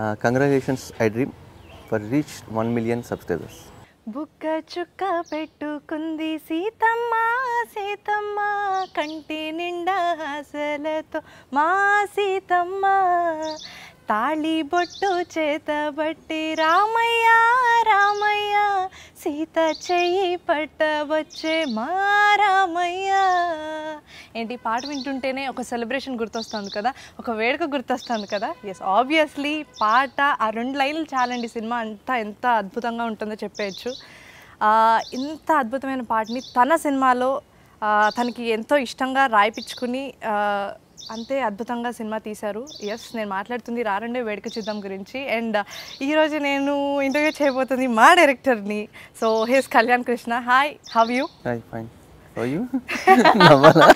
Congratulations I dream for reach one million subscribers బుక్క చుక్క పెట్టుకుంది సీతమ్మ సీతమ్మ కంటి నిండా ఆశలతో మా సీతమ్మ తాళి బొట్టు చేతబట్టి రామయ్య రామయ్య సీత చెయ్యి పట్టవచ్చే మా రామయ్య ఏంటి ఈ పాట వింటుంటేనే ఒక సెలబ్రేషన్ గుర్తొస్తుంది కదా ఒక వేడుక గుర్తొస్తుంది కదా ఎస్ ఆబ్వియస్లీ పాట ఆ రెండు లైన్లు చాలండి సినిమా అంతా ఎంత అద్భుతంగా ఉంటుందో చెప్పేయచ్చు ఆ, ఇంత అద్భుతమైన పాటని తన సినిమాలో ఆ, తనకి ఎంతో ఇష్టంగా రాయిపించుకుని ఆ, అంతే అద్భుతంగా సినిమా తీశారు ఎస్ నేను మాట్లాడుతుంది రారండే వేడుక చూద్దాం గురించి అండ్ ఈరోజు నేను ఇంటర్వ్యూ చేయబోతుంది మా డైరెక్టర్ని so he's Kalyan Krishna hi how you hi fine you నవ్వాలా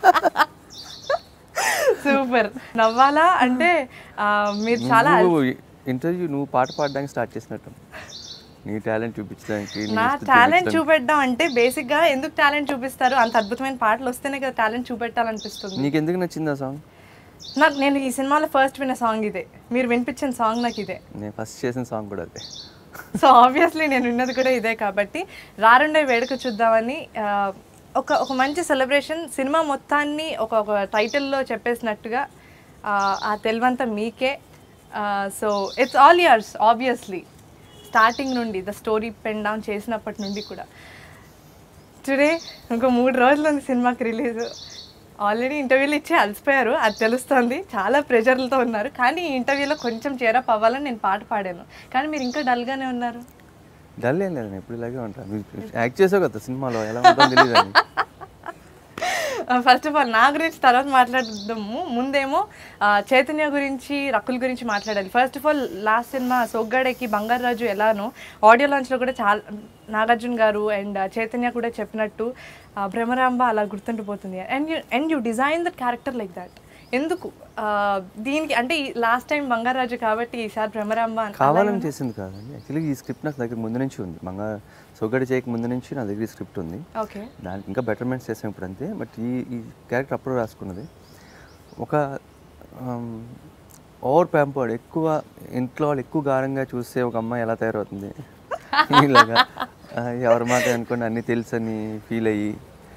సూపర్ నవ్వాలా అంటే ఆ, మీరు చాలా నువ్వు ఇంటర్వ్యూ నువ్వు పాట పాడడానికి స్టార్ట్ చేసినట్టు నీ టాలెంట్ చూపించడానికి నీ నా ఇష్టం టాలెంట్ చూపించడానికి. చూపెట్టడం అంటే బేసిక్గా ఎందుకు టాలెంట్ చూపిస్తారు అంత అద్భుతమైన పాటలు వస్తేనే కదా టాలెంట్ చూపెట్టాలనిపిస్తుంది నీకు ఎందుకు నచ్చింది ఆ సాంగ్ నాకు నేను ఈ సినిమాలో ఫస్ట్ విన్న సాంగ్ ఇదే మీరు వినిపించిన సాంగ్ నాకు ఇదే నేను ఫస్ట్ చేసిన సాంగ్ కూడా అదే సో ఆబ్వియస్లీ నేను విన్నది కూడా ఇదే కాబట్టి రారుండే వేడుక చూద్దామని ఆ, ఒక ఒక మంచి సెలబ్రేషన్ సినిమా మొత్తాన్ని ఒక ఒక టైటిల్లో చెప్పేసినట్టుగా ఆ, ఆ తెలివంతా మీకే so it's all years obviously starting నుండి ద స్టోరీ పెన్ డౌన్ చేసినప్పటి నుండి కూడా టుడే ఇంకో మూడు రోజులు ఉంది సినిమాకి రిలీజ్ ఆల్రెడీ ఇంటర్వ్యూలు ఇచ్చి అలసిపోయారు అది తెలుస్తుంది చాలా ప్రెషర్లతో ఉన్నారు కానీ ఈ ఇంటర్వ్యూలో కొంచెం చేరప్ అవ్వాలని నేను పాట పాడాను కానీ మీరు ఇంకా డల్గానే ఉన్నారు డల్ ఏం లేదు నేను ఎప్పుడు ఇలాగే ఉంటాను యాక్ట్ చేసావు కదా సినిమాలో ఎలా ఉంటుందో తెలియదు అని ఫస్ట్ ఆఫ్ ఆల్ నా గురించి తర్వాత మాట్లాడదాము ముందేమో ఆ, చైతన్య గురించి రకుల్ గురించి మాట్లాడాలి first of all last cinema సొగ్గాడేకి బంగారాజు ఎలానో ఆడియో లాంచ్లో కూడా చాలా నాగార్జున గారు అండ్ చైతన్య కూడా చెప్పినట్టు ఆ, భ్రమరాంబ అలా గుర్తుండిపోతుంది and you and you design that character like that ఎందుకు ఆ, దీనికి అంటే లాస్ట్ టైం బంగారాజు కాబట్టి ఈసారి భ్రమరాంబ అని- కావాలని చేసింది కాదండి యాక్చువల్లీ ఈ స్క్రిప్ట్ నాకు దగ్గర ముందు నుంచి ఉంది మంగ సొగ్గడి చేయక ముందు నుంచి నా దగ్గర ఈ స్క్రిప్ట్ ఉంది ఓకే దానికి ఇంకా బెటర్మెంట్స్ చేసాం ఇప్పుడు అంతే బట్ ఈ ఈ క్యారెక్టర్ అప్పుడు రాసుకున్నది ఒక ఓవర్ ప్యాంపర్డ్ ఎక్కువ ఇంట్లో వాళ్ళు ఎక్కువ గారంగా చూస్తే ఒక అమ్మాయి ఎలా తయారవుతుంది ఇలాగా ఆ, ఎవరి మాట అనుకోండి అన్నీ తెలుసని ఫీల్ అయ్యి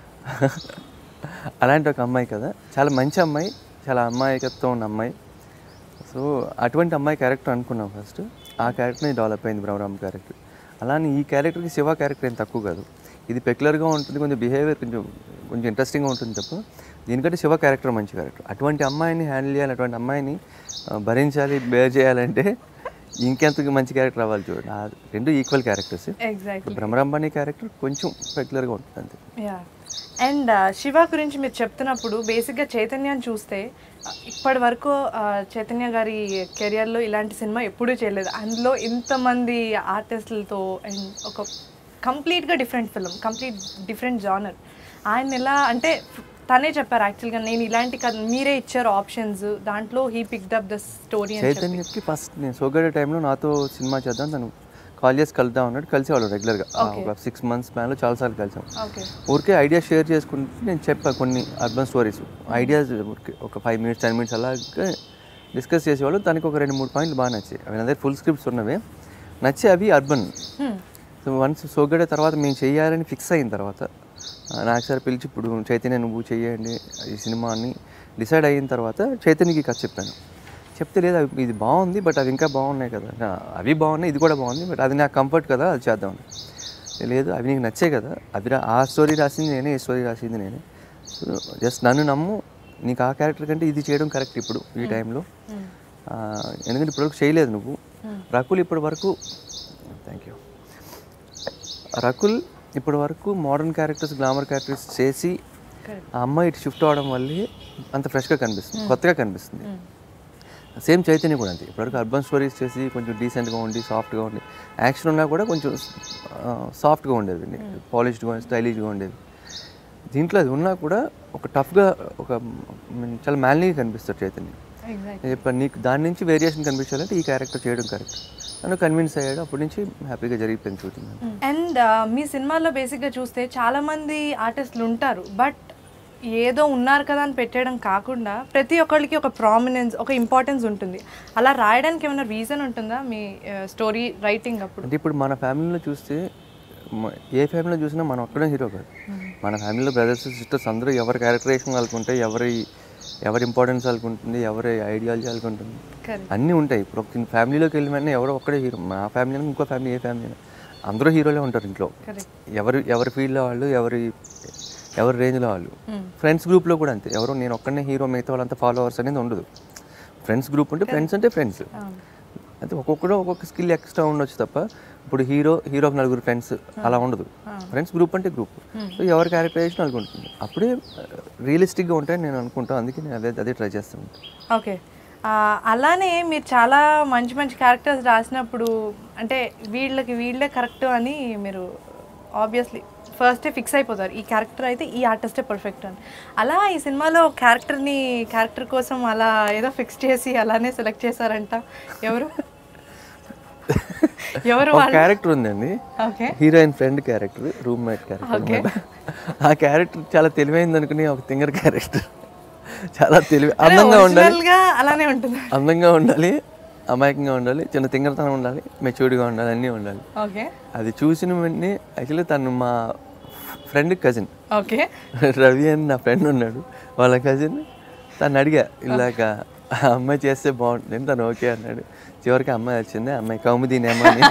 అలాంటి ఒక అమ్మాయి కదా చాలా మంచి అమ్మాయి చాలా అమ్మాయికత్వం ఉన్న అమ్మాయి సో అటువంటి అమ్మాయి క్యారెక్టర్ అనుకున్నాం ఫస్ట్ ఆ క్యారెక్టర్ని డెవలప్ అయింది బ్రహ్మరామ్ క్యారెక్టర్ అలానే ఈ క్యారెక్టర్కి శివ క్యారెక్టర్ ఏం తక్కువ కాదు ఇది పెక్యులర్గా ఉంటుంది కొంచెం బిహేవియర్ కొంచెం కొంచెం ఇంట్రెస్టింగ్గా ఉంటుంది తప్ప దీనికంటే శివ క్యారెక్టర్ మంచి క్యారెక్టర్ అటువంటి అమ్మాయిని హ్యాండిల్ చేయాలి అటువంటి అమ్మాయిని ఆ, భరించాలి బేర్ చేయాలంటే ఇంకెంత మంచి క్యారెక్టర్ అవ్వాలి చూడండి ఆ రెండు ఈక్వల్ క్యారెక్టర్స్ ఎగ్జాక్ట్లీ బ్రహ్మరాంబాని క్యారెక్టర్ కొంచెం పెక్యులర్గా ఉంటుంది అంతే యా అండ్ శివ గురించి మీరు చెప్తున్నప్పుడు బేసిక్గా చైతన్యాన్ని చూస్తే uh, ఇప్పటి వరకు uh, చైతన్య గారి కెరియర్లో ఇలాంటి సినిమా ఎప్పుడూ చేయలేదు అందులో ఇంతమంది ఆర్టిస్టులతో అండ్ ఒక కంప్లీట్గా different film complete different genre ఆయన ఎలా అంటే తనే చెప్పారు యాక్చువల్గా నేను ఇలాంటి కథ మీరే ఇచ్చారు ఆప్షన్స్ దాంట్లో he picked up the story అని చెప్పి చైతన్యకి ఫస్ట్ నేను సోగడే టైంలో నాతో సినిమా చేద్దాం తను కాల్ చేసి కలుద్దాం అన్నట్టు కలిసేవాళ్ళు రెగ్యులర్గా ఒక సిక్స్ మంత్స్ ప్లాన్లో చాలాసార్లు కలిసాం ఓకే ఊరికే ఐడియా షేర్ చేసుకుంటే నేను చెప్పా కొన్ని అర్బన్ స్టోరీస్ ఐడియాస్ ఊరికే ఒక ఫైవ్ మినిట్స్ టెన్ మినిట్స్ అలాగే డిస్కస్ చేసేవాళ్ళు దానికి ఒక రెండు మూడు పాయింట్లు బాగా నచ్చాయి అవి నా దగ్గర ఫుల్ స్క్రిప్ట్స్ ఉన్నవే నచ్చి అవి అర్బన్ సో వన్స్ సోగడే తర్వాత మేము చేయాలని ఫిక్స్ అయిన తర్వాత ఆ, నాకు సార్ పిలిచి ఇప్పుడు చైతన్య నువ్వు చేయండి ఈ సినిమా అని డిసైడ్ అయిన తర్వాత చైతన్యకి కథ చెప్పాను చెప్తే లేదు అవి ఇది బాగుంది బట్ అవి ఇంకా బాగున్నాయి కదా ఆ, అవి బాగున్నాయి ఇది కూడా బాగుంది బట్ అది నాకు కంఫర్ట్ కదా అది చేద్దాం లేదు అవి నీకు నచ్చే కదా అవి రా- ఆ స్టోరీ రాసింది నేనే ఈ స్టోరీ రాసింది నేనే సో జస్ట్ నన్ను నమ్ము నీకు ఆ క్యారెక్టర్ కంటే ఇది చేయడం కరెక్ట్ ఇప్పుడు ఈ టైంలో ఆ, ఎందుకంటే ఇప్పటివరకు చేయలేదు నువ్వు రకుల్ ఇప్పటి వరకు థ్యాంక్ యూ రకుల్ ఇప్పటి వరకు మోడర్న్ క్యారెక్టర్స్ గ్లామర్ క్యారెక్టర్స్ చేసి ఆ అమ్మాయి ఇటు షిఫ్ట్ అవడం వల్లే అంత ఫ్రెష్గా కనిపిస్తుంది కొత్తగా కనిపిస్తుంది సేమ్ చైతన్య కూడా అంతే ఇప్పటివరకు అర్బన్ స్టోరీస్ చేసి కొంచెం డీసెంట్గా ఉండి సాఫ్ట్గా ఉండి యాక్షన్ ఉన్నా కూడా కొంచెం సాఫ్ట్గా ఉండేవి పాలిష్డ్గా స్టైలిష్గా ఉండేవి దీంట్లో అది ఉన్నా కూడా ఒక టఫ్గా ఒక మ్, చాలా మ్యాన్లీగా కనిపిస్తాడు చైతన్య ఎగ్జాక్ట్ నేను చెప్పాను నీకు దాని నుంచి వేరియేషన్ కనిపించాలంటే ఈ క్యారెక్టర్ చేయడం కరెక్ట్ నన్ను కన్విన్స్ అయ్యాడు అప్పటి నుంచి హ్యాపీగా జరిగిపోయింది షూటింగ్ అండ్ మీ సినిమాలో బేసిక్గా చూస్తే చాలా మంది ఆర్టిస్టులు ఉంటారు బట్ ఏదో ఉన్నారు కదా అని పెట్టేయడం కాకుండా ప్రతి ఒక్కరికి ఒక ప్రామినెన్స్ ఒక ఇంపార్టెన్స్ ఉంటుంది అలా రాయడానికి ఏమైనా రీజన్ ఉంటుందా మీ స్టోరీ రైటింగ్ అప్పుడు అంటే ఇప్పుడు మన ఫ్యామిలీలో చూస్తే మ- ఏ ఫ్యామిలీలో చూసినా మనం ఒక్కడే హీరో కాదు మన ఫ్యామిలీలో బ్రదర్స్ సిస్టర్స్ అందరూ ఎవరి క్యారెక్టరేషన్ వాళ్ళకు ఉంటాయి ఎవరి ఎవరి ఇంపార్టెన్స్ వాళ్ళకు ఉంటుంది ఎవరి ఐడియాలజీ వాళ్ళకు ఉంటుంది కరెక్ట్ అన్నీ ఉంటాయి ఇప్పుడు ఒక ఫ్యామిలీలోకి వెళ్ళి వెంటనే ఎవరో ఒక్కడే హీరో మా ఫ్యామిలీ అయినా ఇంకో ఫ్యామిలీ ఏ ఫ్యామిలీ అయినా అందరూ హీరోలే ఉంటారు ఇంట్లో కరెక్ట్ ఎవరి ఎవరి ఫీల్డ్లో వాళ్ళు ఎవరి ఎవరి రేంజ్లో వాళ్ళు ఫ్రెండ్స్ గ్రూప్లో కూడా అంతే ఎవరో నేను ఒక్కడనే హీరో మిగతా వాళ్ళంతా ఫాలోవర్స్ అనేది ఉండదు ఫ్రెండ్స్ గ్రూప్ ఉంటే ఫ్రెండ్స్ అంటే ఫ్రెండ్స్ అయితే ఒక్కొక్కరు ఒక్కొక్క స్కిల్ ఎక్స్ట్రా ఉండొచ్చు తప్ప ఇప్పుడు హీరో హీరో ఒక నలుగురు ఫ్రెండ్స్ అలా ఉండదు ఫ్రెండ్స్ గ్రూప్ అంటే గ్రూప్ సో ఎవరి క్యారెక్టరైజేషన్ వాళ్ళకి ఉంటుంది అప్పుడే రియలిస్టిక్గా ఉంటాయని నేను అనుకుంటాను అందుకే నేను అదే అదే ట్రై చేస్తాను ఓకే అలానే మీరు చాలా మంచి మంచి క్యారెక్టర్స్ రాసినప్పుడు అంటే వీళ్ళకి వీళ్ళే కరెక్ట్ అని మీరు ఆబ్వియస్లీ ఫస్టే ఫిక్స్ అయిపోతారు ఈ క్యారెక్టర్ అయితే ఈ ఆర్టిస్టే పర్ఫెక్ట్ అని అలా ఈ సినిమాలో క్యారెక్టర్ని క్యారెక్టర్ కోసం అలా ఏదో ఫిక్స్ చేసి అలానే సెలెక్ట్ చేశారంట ఎవరు ఎవరు ఒక వాళ్ళు క్యారెక్టర్ ఉందండి okay heroine friend character roommate character Okay. అన్నమాట ఆ క్యారెక్టర్ చాలా తెలివైంది అనుకుని ఒక తింగర్ క్యారెక్టర్ చాలా తెలివి అందంగా ఉండాలి గా అలానే ఉంటుంది అందంగా ఉండాలి అమాయకంగా ఉండాలి చిన్న తింగరతనం ఉండాలి మెచ్యూర్డ్గా ఉండాలి అన్నీ ఉండాలి ఓకే అది చూసిన వెంటనే యాక్చువల్లీ తను మా ఫ్రెండ్ కజిన్ ఓకే రవి అని నా ఫ్రెండ్ ఉన్నాడు వాళ్ళ కజిన్ తను అడిగా ఇలాగ ఆ అమ్మాయి చేస్తే బాగుంటుంది తను ఓకే అన్నాడు చివరికి అమ్మాయి వచ్చింది ఆ అమ్మాయి కౌముదీనేమో అని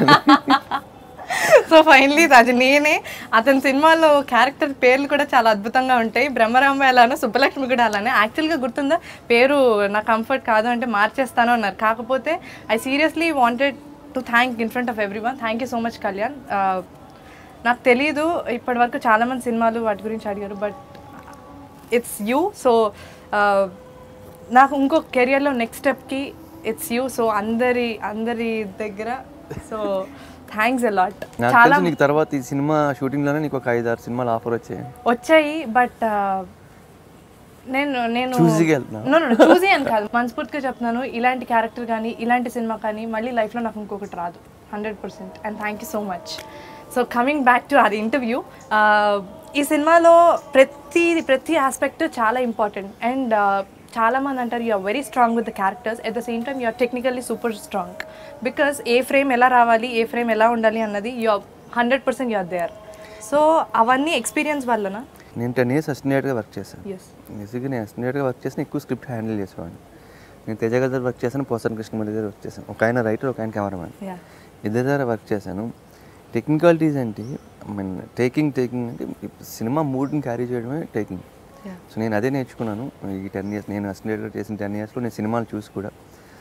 సో ఫైనలీ అది నేనే అతని సినిమాలో క్యారెక్టర్ పేర్లు కూడా చాలా అద్భుతంగా ఉంటాయి బ్రహ్మరాంబ ఎలానో సుబ్బలక్ష్మి కూడా అలానే యాక్చువల్గా గుర్తుందా పేరు నా కంఫర్ట్ కాదు అంటే మార్చేస్తాను అన్నారు కాకపోతే I seriously wanted to thank in front of everyone thank you so much Kalyan ఆ, నాకు తెలీదు ఇప్పటివరకు చాలామంది సినిమాలు వాటి గురించి అడిగారు బట్ ఇట్స్ యూ సో నాకు ఇంకో కెరియర్లో నెక్స్ట్ స్టెప్కి ఇట్స్ యూ సో అందరి అందరి దగ్గర సో థ్యాంక్స్ అలాట్ నాకు తెలిసి నీకు తర్వాత ఈ సినిమా షూటింగ్లోనే నీకు ఒక ఐదు ఆరు సినిమాలు ఆఫర్ వచ్చాయి వచ్చాయి బట్ నేను నేను చూసిగా వెళ్తున్నావా? No, no, no, చూసి అని కాదు మనస్ఫూర్తిగా చెప్తున్నాను ఇలాంటి క్యారెక్టర్ కానీ ఇలాంటి సినిమా కానీ మళ్ళీ లైఫ్లో నాకు ఇంకొకటి రాదు hundred percent and thank you so much so coming back to అది ఇంటర్వ్యూ ఈ సినిమాలో ప్రతి ప్రతి ఆస్పెక్ట్ చాలా ఇంపార్టెంట్ అండ్ చాలా మంది అంటారు you are very strong with the characters at the same time you are technically super strong because ఏ ఫ్రేమ్ ఎలా రావాలి ఏ ఫ్రేమ్ ఎలా ఉండాలి అన్నది you are hundred percent you are there so అవన్నీ ఎక్స్పీరియన్స్ వల్లనా నేను టెన్ ఇయర్స్ అసిస్టెంట్గా వర్క్ చేశాను ఎస్ బేసిక్గా నేను అసిస్టెంట్గా వర్క్ చేసిన ఎక్కువ స్క్రిప్ట్ హ్యాండిల్ చేసేవాడిని నేను తేజ గారి దగ్గర వర్క్ చేశాను పోసన్ కృష్ణమూర్తి దగ్గర వర్క్ చేశాను ఒక ఆయన రైటర్ ఒక ఆయన కెమెరామెన్ యా ఇద్దరి దగ్గర వర్క్ చేశాను టెక్నికాలిటీస్ అంటే ఐ మీన్ టేకింగ్ టేకింగ్ అంటే సినిమా మూడ్ని క్యారీ చేయడమే టేకింగ్ యా సో నేను అదే నేర్చుకున్నాను ఈ టెన్ ఇయర్స్ నేను అసిస్టెంట్గా చేసిన టెన్ ఇయర్స్లో నేను సినిమాలు చూసి కూడా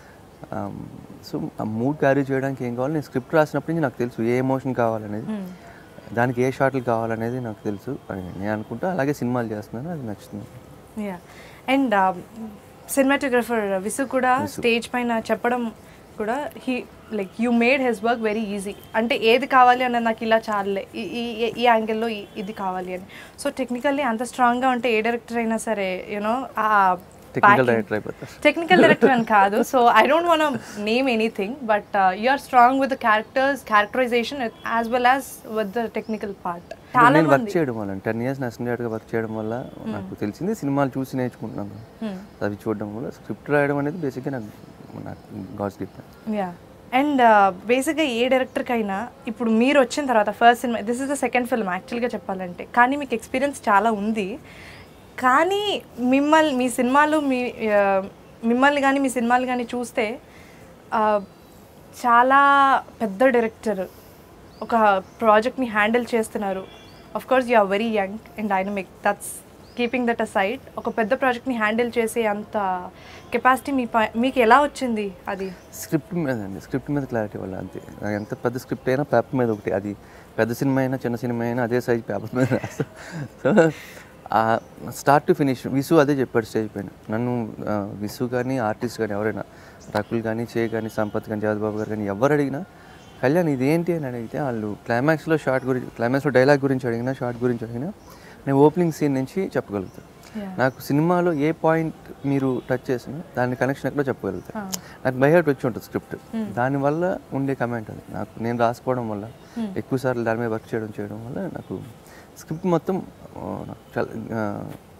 సో ఆ మూడ్ క్యారీ చేయడానికి ఏం కావాలి నేను స్క్రిప్ట్ రాసినప్పటి నుంచి నాకు తెలుసు ఏ ఎమోషన్ కావాలనేది దానికి ఏ షాట్లు కావాలనేది నాకు తెలుసు అని నేను అనుకుంటా అలాగే సినిమాలు చేస్తున్నాను అది నచ్చుతుంది యా అండ్ సినిమాటోగ్రఫర్ విసు కూడా స్టేజ్ పైన చెప్పడం కూడా he like you made his work very easy అంటే ఏది కావాలి అన్నది నాకు ఇలా చాలే ఈ ఈ- ఈ యాంగిల్లో ఇది కావాలి అని సో టెక్నికల్లీ అంత స్ట్రాంగ్గా ఉంటే ఏ డైరెక్టర్ అయినా సరే యూనో ఆ టెక్నికల్ డైరెక్టర్ అయిపోతారు టెక్నికల్ డైరెక్టర్ అని కాదు so I don't want name anything but you are strong with the characters characterization as well as with the technical part చాలా నేను వర్క్ చేయడం వల్ల టెన్ ఇయర్స్ అసిస్టెంట్గా వర్క్ చేయడం వల్ల నాకు తెలిసింది సినిమాలు చూసి నేర్చుకుంటున్నాను అవి చూడడం వల్ల స్క్రిప్ట్ రాయడం అనేది బేసిక్గా నాకు నాకు గాడ్స్ గిఫ్ట్ యా అండ్ బేసిక్గా ఏ డైరెక్టర్కైనా ఇప్పుడు మీరు వచ్చిన తర్వాత first cinema this is the second film యాక్చువల్గా చెప్పాలంటే కానీ మీకు ఎక్స్పీరియన్స్ చాలా ఉంది కానీ మిమ్మల్ని మీ సినిమాలు మీ ఆ, మిమ్మల్ని కానీ మీ సినిమాలు కానీ చూస్తే ఆ, చాలా పెద్ద డైరెక్టర్ ఒక ప్రాజెక్ట్ని హ్యాండిల్ చేస్తున్నారు of course you are very young and dynamic that's keeping that a side ఒక పెద్ద ప్రాజెక్ట్ని హ్యాండిల్ చేసే అంత కెపాసిటీ మీ పై- మీకు ఎలా వచ్చింది అది స్క్రిప్ట్ మీద అండి స్క్రిప్ట్ మీద క్లారిటీ వల్ల అంతే నాకు ఎంత పెద్ద స్క్రిప్ట్ అయినా పేపర్ మీద ఒకటి అది పెద్ద సినిమా అయినా చిన్న సినిమా అయినా అదే సైజ్ పేపర్ మీద రాస్తా సో స్టార్ట్ టు ఫినిష్ విసు అదే చెప్పాడు స్టేజ్ పైన నన్ను ఆ, విసు కానీ ఆర్టిస్ట్ కానీ ఎవరైనా రకుల్ కానీ చే కానీ సంపత్ కానీ జగద్బాబు గారు కానీ ఎవరు అడిగినా కళ్యాణ్ ఇదేంటి అని అడిగితే వాళ్ళు క్లైమాక్స్లో షార్ట్ గురించి క్లైమాక్స్లో డైలాగ్ గురించి అడిగినా షార్ట్ గురించి అడిగినా నేను ఓపెనింగ్ సీన్ నుంచి చెప్పగలుగుతాను నాకు సినిమాలో ఏ పాయింట్ మీరు టచ్ చేసినా దాని కనెక్షన్ ఎక్కడో చెప్పగలుగుతాను నాకు బయట వచ్చి ఉంటుంది స్క్రిప్ట్ దానివల్ల ఉండే కమెంట్ అది నాకు నేను రాసుకోవడం వల్ల ఎక్కువ సార్లు దాని మీద వర్క్ చేయడం చేయడం వల్ల నాకు స్క్రిప్ట్ మొత్తం ఆ, నాకు చాలా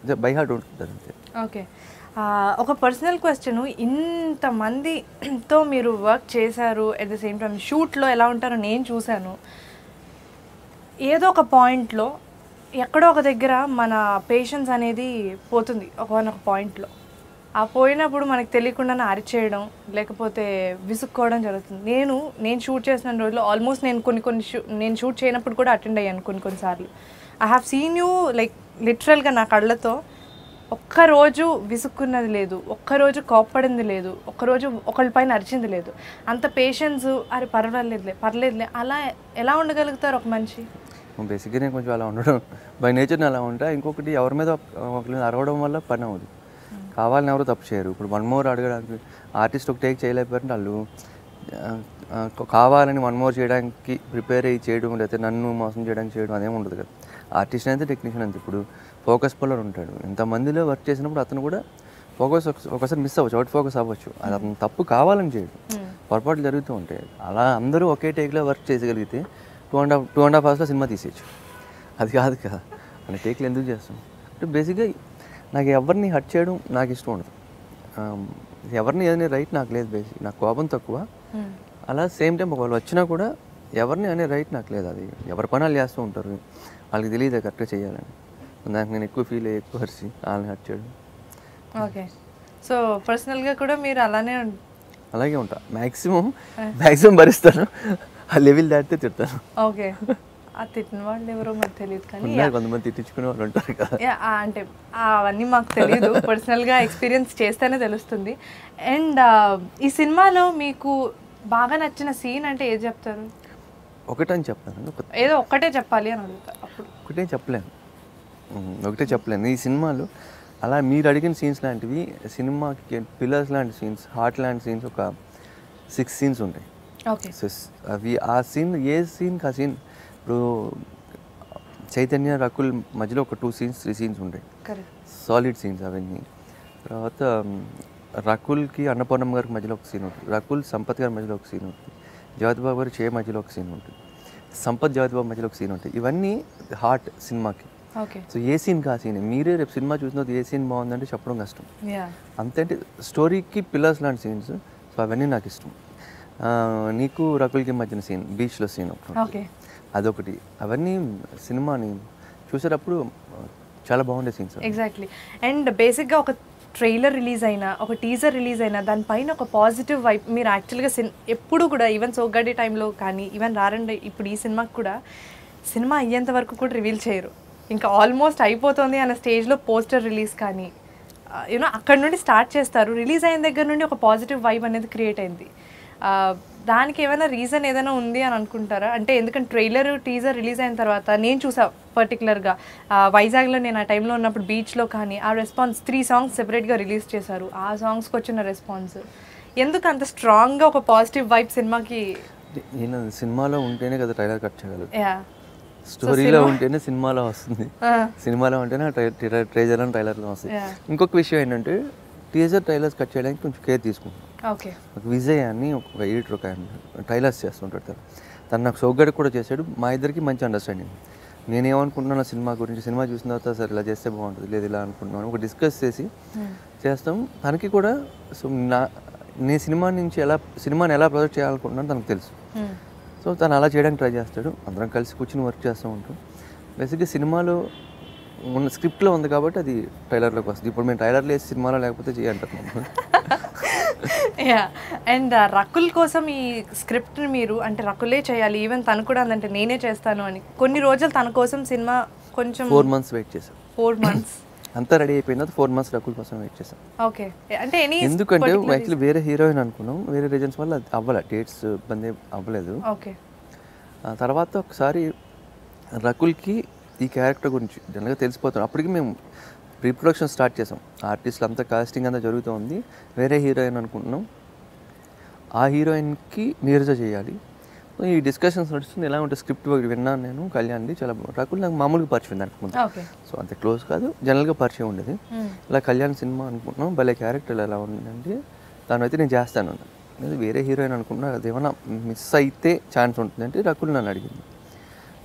బై హార్ట్ ఉంటుంది అంతే ఓకే ఆ, ఒక పర్సనల్ క్వశ్చన్ ఇంతమందితో మీరు వర్క్ చేశారు అట్ ద సేమ్ టైం షూట్లో ఎలా ఉంటారో నేను చూశాను ఏదో ఒక పాయింట్లో ఎక్కడో ఒక దగ్గర మన పేషెన్స్ అనేది పోతుంది ఒకనొక పాయింట్లో ఆ పోయినప్పుడు మనకు తెలియకుండానే అరిచేయడం లేకపోతే విసుక్కోవడం జరుగుతుంది నేను నేను షూట్ చేసిన రోజుల్లో ఆల్మోస్ట్ నేను కొన్ని కొన్ని షూ నేను షూట్ చేయనప్పుడు కూడా అటెండ్ అయ్యాను కొన్ని కొన్నిసార్లు I have seen you like లిటరల్గా నా కళ్ళతో ఒక్కరోజు విసుక్కున్నది లేదు ఒక్కరోజు కోప్పడింది లేదు ఒక్కరోజు ఒకళ్ళపైన అరిచింది లేదు అంత పేషెన్స్ అరే పర్వాలేదులే పర్లేదులే అలా ఎలా ఉండగలుగుతారు ఒక మనిషి బేసిక్గా నేను కొంచెం అలా ఉండడం బై నేచర్ అలా ఉంటా ఇంకొకటి ఎవరి మీద ఒక- ఒకరి మీద అరవడం వల్ల పని అవ్వదు కావాలని ఎవరు తప్పు చేయరు ఇప్పుడు వన్ మోర్ అడగడానికి ఆర్టిస్ట్ ఒక టేక్ చేయలేకపోయారంటే వాళ్ళు ఆ, ఆ, కావాలని వన్ మోర్ చేయడానికి ప్రిపేర్ అయ్యి చేయడం లేకపోతే నన్ను మోసం చేయడానికి చేయడం అదేం ఉండదు కదా ఆర్టిస్ట్ అయితే టెక్నీషియన్ అంతే ఇప్పుడు ఫోకస్ పుల్లర్ ఉంటాడు ఇంతమందిలో వర్క్ చేసినప్పుడు అతను కూడా ఫోకస్ ఒకసారి మిస్ అవ్వచ్చు అవుట్ ఫోకస్ అవ్వచ్చు అది అతను తప్పు కావాలని చేయడు పొరపాట్లు జరుగుతూ ఉంటాయి అలా అందరూ ఒకే టేక్లో వర్క్ చేయగలిగితే two and half two and half అవర్స్లో సినిమా తీసేయచ్చు అది కాదు కదా అలా టేక్లు ఎందుకు చేస్తాం అంటే బేసిక్గా నాకు ఎవరిని హట్ చేయడం నాకు ఇష్టం ఉండదు ఆమ్, ఎవరిని ఏదైనా రైట్ నాకు లేదు బేసిక్ నాకు కోపం తక్కువ అలా సేమ్ టైం ఒకవేళ వచ్చినా కూడా ఎవరిని అనే రైట్ నాకు లేదు అది ఎవరి పనాలు చేస్తూ ఉంటారు వాళ్ళకి తెలియదు కరెక్ట్గా చేయాలని దానికి నేను ఎక్కువ ఫీల్ అయ్యి ఎక్కువ హరిచి వాళ్ళని హట్ చేయడం ఓకే సో పర్సనల్గా కూడా మీరు అలానే ఉం- అలాగే ఉంటా మ్యాక్సిమం మ్యాక్సిమం భరిస్తాను ఆ లెవెల్ దాటితే తిడతాను ఓకే ఆ తిట్టిన వాళ్ళు ఎవరో మాకు తెలియదు కానీ ఉన్నారు కొంతమంది తిట్టించుకునే వాళ్ళు ఉంటారు కదా యా, ఆ, అంటే ఆ, అవన్నీ మాకు తెలియదు పర్సనల్గా ఎక్స్పీరియన్స్ చేస్తేనే తెలుస్తుంది అండ్ ఈ సినిమాలో మీకు బాగా నచ్చిన సీన్ అంటే ఏది చెప్తారు ఒకటని చెప్పాను ఒక ఏదో ఒక్కటే చెప్పాలి అని అడుగుతా అప్పుడు ఒకటే చెప్పలేను ఉమ్, ఒకటే చెప్పలేను ఈ సినిమాలు అలా మీరు అడిగిన సీన్స్ లాంటివి సినిమాకి పిల్లర్స్ లాంటి సీన్స్ హార్ట్ లాంటి సీన్స్ ఒక సిక్స్ సీన్స్ ఉంటాయి ఓకే సో స్- అవి ఆ సీన్ ఏ సీన్కి ఆ సీన్ ఇప్పుడు చైతన్య రకుల్ మధ్యలో ఒక టూ సీన్స్ త్రీ సీన్స్ ఉంటాయి కరెక్ట్ సాలిడ్ సీన్స్ అవన్నీ తర్వాత మ్, రకుల్కి అన్నపూర్ణమ్మ గారికి మధ్యలో ఒక సీన్ ఉంటుంది రకుల్ సంపత్ గారి మధ్యలో ఒక సీన్ ఉంటుంది జగత్బాబు గారి చే మధ్యలో ఒక సీన్ ఉంటుంది సంపత్ జగత్బాబు మధ్యలో ఒక సీన్ ఉంటుంది ఇవన్నీ హార్ట్ సినిమాకి ఓకే సో ఏ సీన్ కా సీన్ మీరే రేపు సినిమా చూసిన తర్వాత ఏ సీన్ బాగుందంటే చెప్పడం కష్టం యా అంతే అంటే స్టోరీకి పిల్లర్స్ లాంటి సీన్స్ సో అవన్నీ నాకు ఇష్టం ఆ, నీకు రకుల్కి మధ్యన సీన్ బీచ్లో సీన్ ఒకటి ఉంటుంది. ఓకే అదొకటి అవన్నీ సినిమాని చూసేటప్పుడు ఆ, చాలా బాగుండే సీన్స్ ఎగ్జాక్ట్లీ అండ్ బేసిక్గా ఒక ట్రైలర్ రిలీజ్ అయినా ఒక టీజర్ రిలీజ్ అయినా దానిపైన ఒక పాజిటివ్ వైప్ మీరు యాక్చువల్గా సిన్ ఎప్పుడు కూడా ఈవెన్ సోగ్గాడి టైంలో కానీ ఈవెన్ రారండి ఇప్పుడు ఈ సినిమాకి కూడా సినిమా అయ్యేంత వరకు కూడా రివీల్ చేయరు ఇంకా ఆల్మోస్ట్ అయిపోతుంది అన్న స్టేజ్లో పోస్టర్ రిలీజ్ కానీ యూనో అక్కడ నుండి స్టార్ట్ చేస్తారు రిలీజ్ అయిన దగ్గర నుండి ఒక పాజిటివ్ వైబ్ అనేది క్రియేట్ అయింది ఆ, దానికి ఏమైనా రీజన్ ఏదైనా ఉంది అని అనుకుంటారా అంటే ఎందుకంటే ట్రైలర్ టీజర్ రిలీజ్ అయిన తర్వాత నేను చూసా పర్టికులర్గా వైజాగ్లో నేను ఆ టైంలో ఉన్నప్పుడు బీచ్లో కానీ ఆ రెస్పాన్స్ త్రీ సాంగ్స్ సెపరేట్గా రిలీజ్ చేశారు ఆ సాంగ్స్కి వచ్చిన రెస్పాన్స్ ఎందుకు అంత స్ట్రాంగ్గా ఒక పాజిటివ్ వైబ్ సినిమాకి నేను సినిమాలో ఉంటేనే కదా ట్రైలర్ కట్ చేయగలరు యా స్టోరీలో ఉంటేనే సినిమాలో వస్తుంది Ah. సినిమాలో ఉంటేనే ట్రైజర్ అని ట్రైలర్లో వస్తుంది Yeah. ఇంకొక విషయం ఏంటంటే టీజర్ ట్రైలర్స్ కట్ చేయడానికి కొంచెం కేర్ తీసుకుంటాం ఓకే ఒక విజయ్ అని ఒక ఎడిటర్ ఒక ఆయన ట్రైలర్స్ చేస్తుంటాడు తను తను నాకు సౌగడి కూడా చేశాడు మా ఇద్దరికి మంచి అండర్స్టాండింగ్ నేనేమనుకుంటున్నాను సినిమా గురించి సినిమా చూసిన తర్వాత సరే ఇలా చేస్తే బాగుంటుంది లేదు ఇలా అనుకుంటున్నాను ఒక డిస్కస్ చేసి చేస్తాం తనకి కూడా సో నా నేను సినిమా నుంచి ఎలా సినిమాని ఎలా ప్రొజెక్ట్ చేయాలనుకుంటున్నాను తనకు తెలుసు సో తను అలా చేయడానికి ట్రై చేస్తాడు అందరం కలిసి కూర్చుని వర్క్ చేస్తూ ఉంటాం బేసిక్గా సినిమాలో ఉన్న స్క్రిప్ట్లో ఉంది కాబట్టి అది ట్రైలర్లోకి వస్తుంది ఇప్పుడు మేము ట్రైలర్లో వేసి సినిమాలో లేకపోతే చేయంటారు మమ్మల్ని. యా అండ్ రకుల్ కోసం ఈ స్క్రిప్ట్ని మీరు అంటే రకులే చేయాలి ఈవెన్ తను కూడా అందంటే నేనే చేస్తాను అని కొన్ని రోజులు తన కోసం సినిమా కొంచెం ఫోర్ మంత్స్ వెయిట్ చేశాం ఫోర్ మంత్స్ అంతా రెడీ అయిపోయిన తర్వాత ఫోర్ మంత్స్ రకుల్ కోసం వెయిట్ చేశాం ఓకే అంటే ఎనీ ఎందుకంటే యాక్చువల్లీ వేరే హీరోయిన్ అనుకున్నాం వేరే రీజన్స్ వల్ల అది అవ్వలే డేట్స్ ఇబ్బంది అవ్వలేదు ఓకే ఆ తర్వాత ఒకసారి రకుల్కి ఈ క్యారెక్టర్ గురించి జనరల్గా తెలిసిపోతాం అప్పటికి మేము ప్రీ ప్రొడక్షన్ స్టార్ట్ చేసాం ఆర్టిస్టులు అంతా కాస్టింగ్ అంతా జరుగుతూ ఉంది వేరే హీరోయిన్ అనుకుంటున్నాం ఆ హీరోయిన్కి నీరజ చేయాలి సో ఈ డిస్కషన్స్ నడుస్తుంది ఎలా ఉంటే స్క్రిప్ట్ విన్నాను నేను కళ్యాణ్ది చాలా బాగుంది. రకుల్ నాకు మామూలుగా పరిచయం దానికి ముందు ఓకే సో అంత క్లోజ్ కాదు జనరల్గా పరిచయం ఉండేది ఇలా కళ్యాణ్ సినిమా అనుకుంటున్నాం భలే క్యారెక్టర్ ఎలా ఉందంటే దాని అయితే నేను చేస్తాను అన్నాను. లేదు వేరే హీరోయిన్ అనుకున్నా అది ఏమన్నా మిస్ అయితే ఛాన్స్ ఉంటుందంటే రకుల్ నన్ను అడిగింది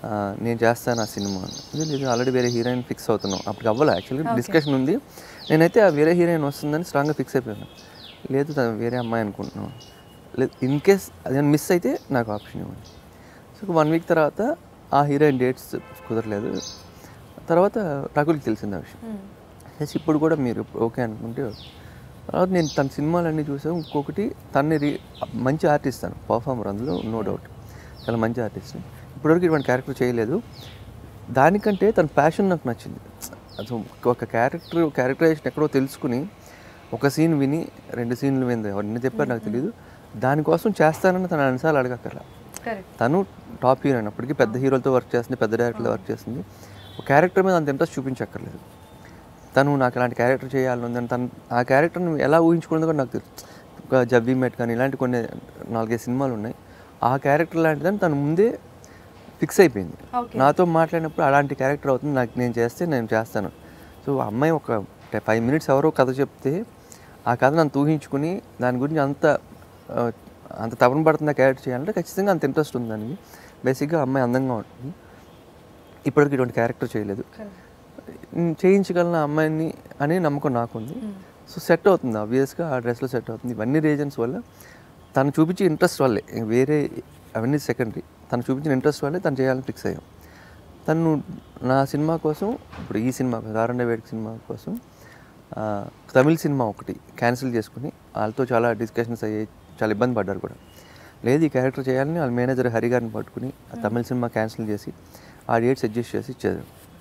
ఆ, నేను చేస్తాను ఆ సినిమా ఇది లేదు ఆల్రెడీ వేరే హీరోయిన్ ఫిక్స్ అవుతున్నాం అప్పుడు అవ్వాలి యాక్చువల్గా డిస్కషన్ ఉంది నేనైతే ఆ వేరే హీరోయిన్ వస్తుందని స్ట్రాంగ్గా ఫిక్స్ అయిపోయాను లేదు తను వేరే అమ్మాయి అనుకుంటున్నాను లేదు ఇన్ కేస్ అది మిస్ అయితే నాకు ఆప్షన్ ఇవ్వండి సో వన్ వీక్ తర్వాత ఆ హీరోయిన్ డేట్స్ కుదరలేదు తర్వాత రకుల్కి తెలిసింది ఆ విషయం ఎస్ ఇప్పుడు కూడా మీరు ఓకే అనుకుంటే ఓకే. తర్వాత నేను తన సినిమాలన్నీ చూసాను ఇంకొకటి తన్ని రీ మంచి ఆర్టిస్ట్ తను పర్ఫార్మర్ అందులో నో డౌట్ చాలా మంచి ఆర్టిస్ట్ ఇప్పటివరకు ఇటువంటి క్యారెక్టర్ చేయలేదు దానికంటే తన ప్యాషన్ నాకు నచ్చింది అసలు ఒక క్యారెక్టర్ క్యారెక్టరైజేషన్ ఎక్కడో తెలుసుకుని ఒక సీన్ విని రెండు సీన్లు వింది ఎవరిని చెప్పారు నాకు తెలియదు దానికోసం చేస్తానని తన అన్నిసార్లు అడగక్కర్లా కరెక్ట్ తను టాప్ హీరో అయినప్పటికీ పెద్ద హీరోలతో వర్క్ చేస్తుంది పెద్ద డైరెక్టర్తో వర్క్ చేస్తుంది ఒక క్యారెక్టర్ మీద అంత ఇంట్రెస్ట్ చూపించక్కర్లేదు తను నాకు అలాంటి క్యారెక్టర్ చేయాలని ఉందని తను ఆ క్యారెక్టర్ని ఎలా ఊహించుకున్నది కూడా నాకు తెలుసు ఒక జబ్బీ మెట్ కానీ ఇలాంటి కొన్ని నాలుగైదు సినిమాలు ఉన్నాయి ఆ క్యారెక్టర్ లాంటిదని తను ముందే ఫిక్స్ అయిపోయింది Okay. నాతో మాట్లాడినప్పుడు అలాంటి క్యారెక్టర్ అవుతుంది నాకు నేను చేస్తే నేను చేస్తాను సో ఆ అమ్మాయి ఒక ఫైవ్ మినిట్స్ ఎవరో కథ చెప్తే ఆ కథ నన్ను ఊహించుకుని దాని గురించి అంత ఆ, అంత తపన పడుతుంది ఆ క్యారెక్టర్ చేయాలంటే ఖచ్చితంగా అంత ఇంట్రెస్ట్ ఉంది దానికి బేసిక్గా అమ్మాయి అందంగా ఉంటుంది ఇప్పటికి ఇటువంటి క్యారెక్టర్ చేయలేదు ఉమ్, చేయించగలను ఆ అమ్మాయిని అనే నమ్మకం నాకుంది సో సెట్ అవుతుంది ఆబ్వియస్గా ఆ డ్రెస్లో సెట్ అవుతుంది ఇవన్నీ రీజన్స్ వల్ల తను చూపించే ఇంట్రెస్ట్ వల్లే ఇంక వేరే అవన్నీ సెకండరీ తను చూపించిన ఇంట్రెస్ట్ వల్లే తను చేయాలని ఫిక్స్ అయ్యాం తను నా సినిమా కోసం ఇప్పుడు ఈ సినిమా దారుణ వేడికి సినిమా కోసం ఆ, తమిళ సినిమా ఒకటి క్యాన్సిల్ చేసుకుని వాళ్ళతో చాలా డిస్కషన్స్ అయ్యాయి చాలా ఇబ్బంది పడ్డారు కూడా లేదు ఈ క్యారెక్టర్ చేయాలని వాళ్ళ మేనేజర్ హరి గారిని పట్టుకుని ఆ తమిళ సినిమా క్యాన్సిల్ చేసి ఆ డేట్స్ అడ్జస్ట్ చేసి ఇచ్చారు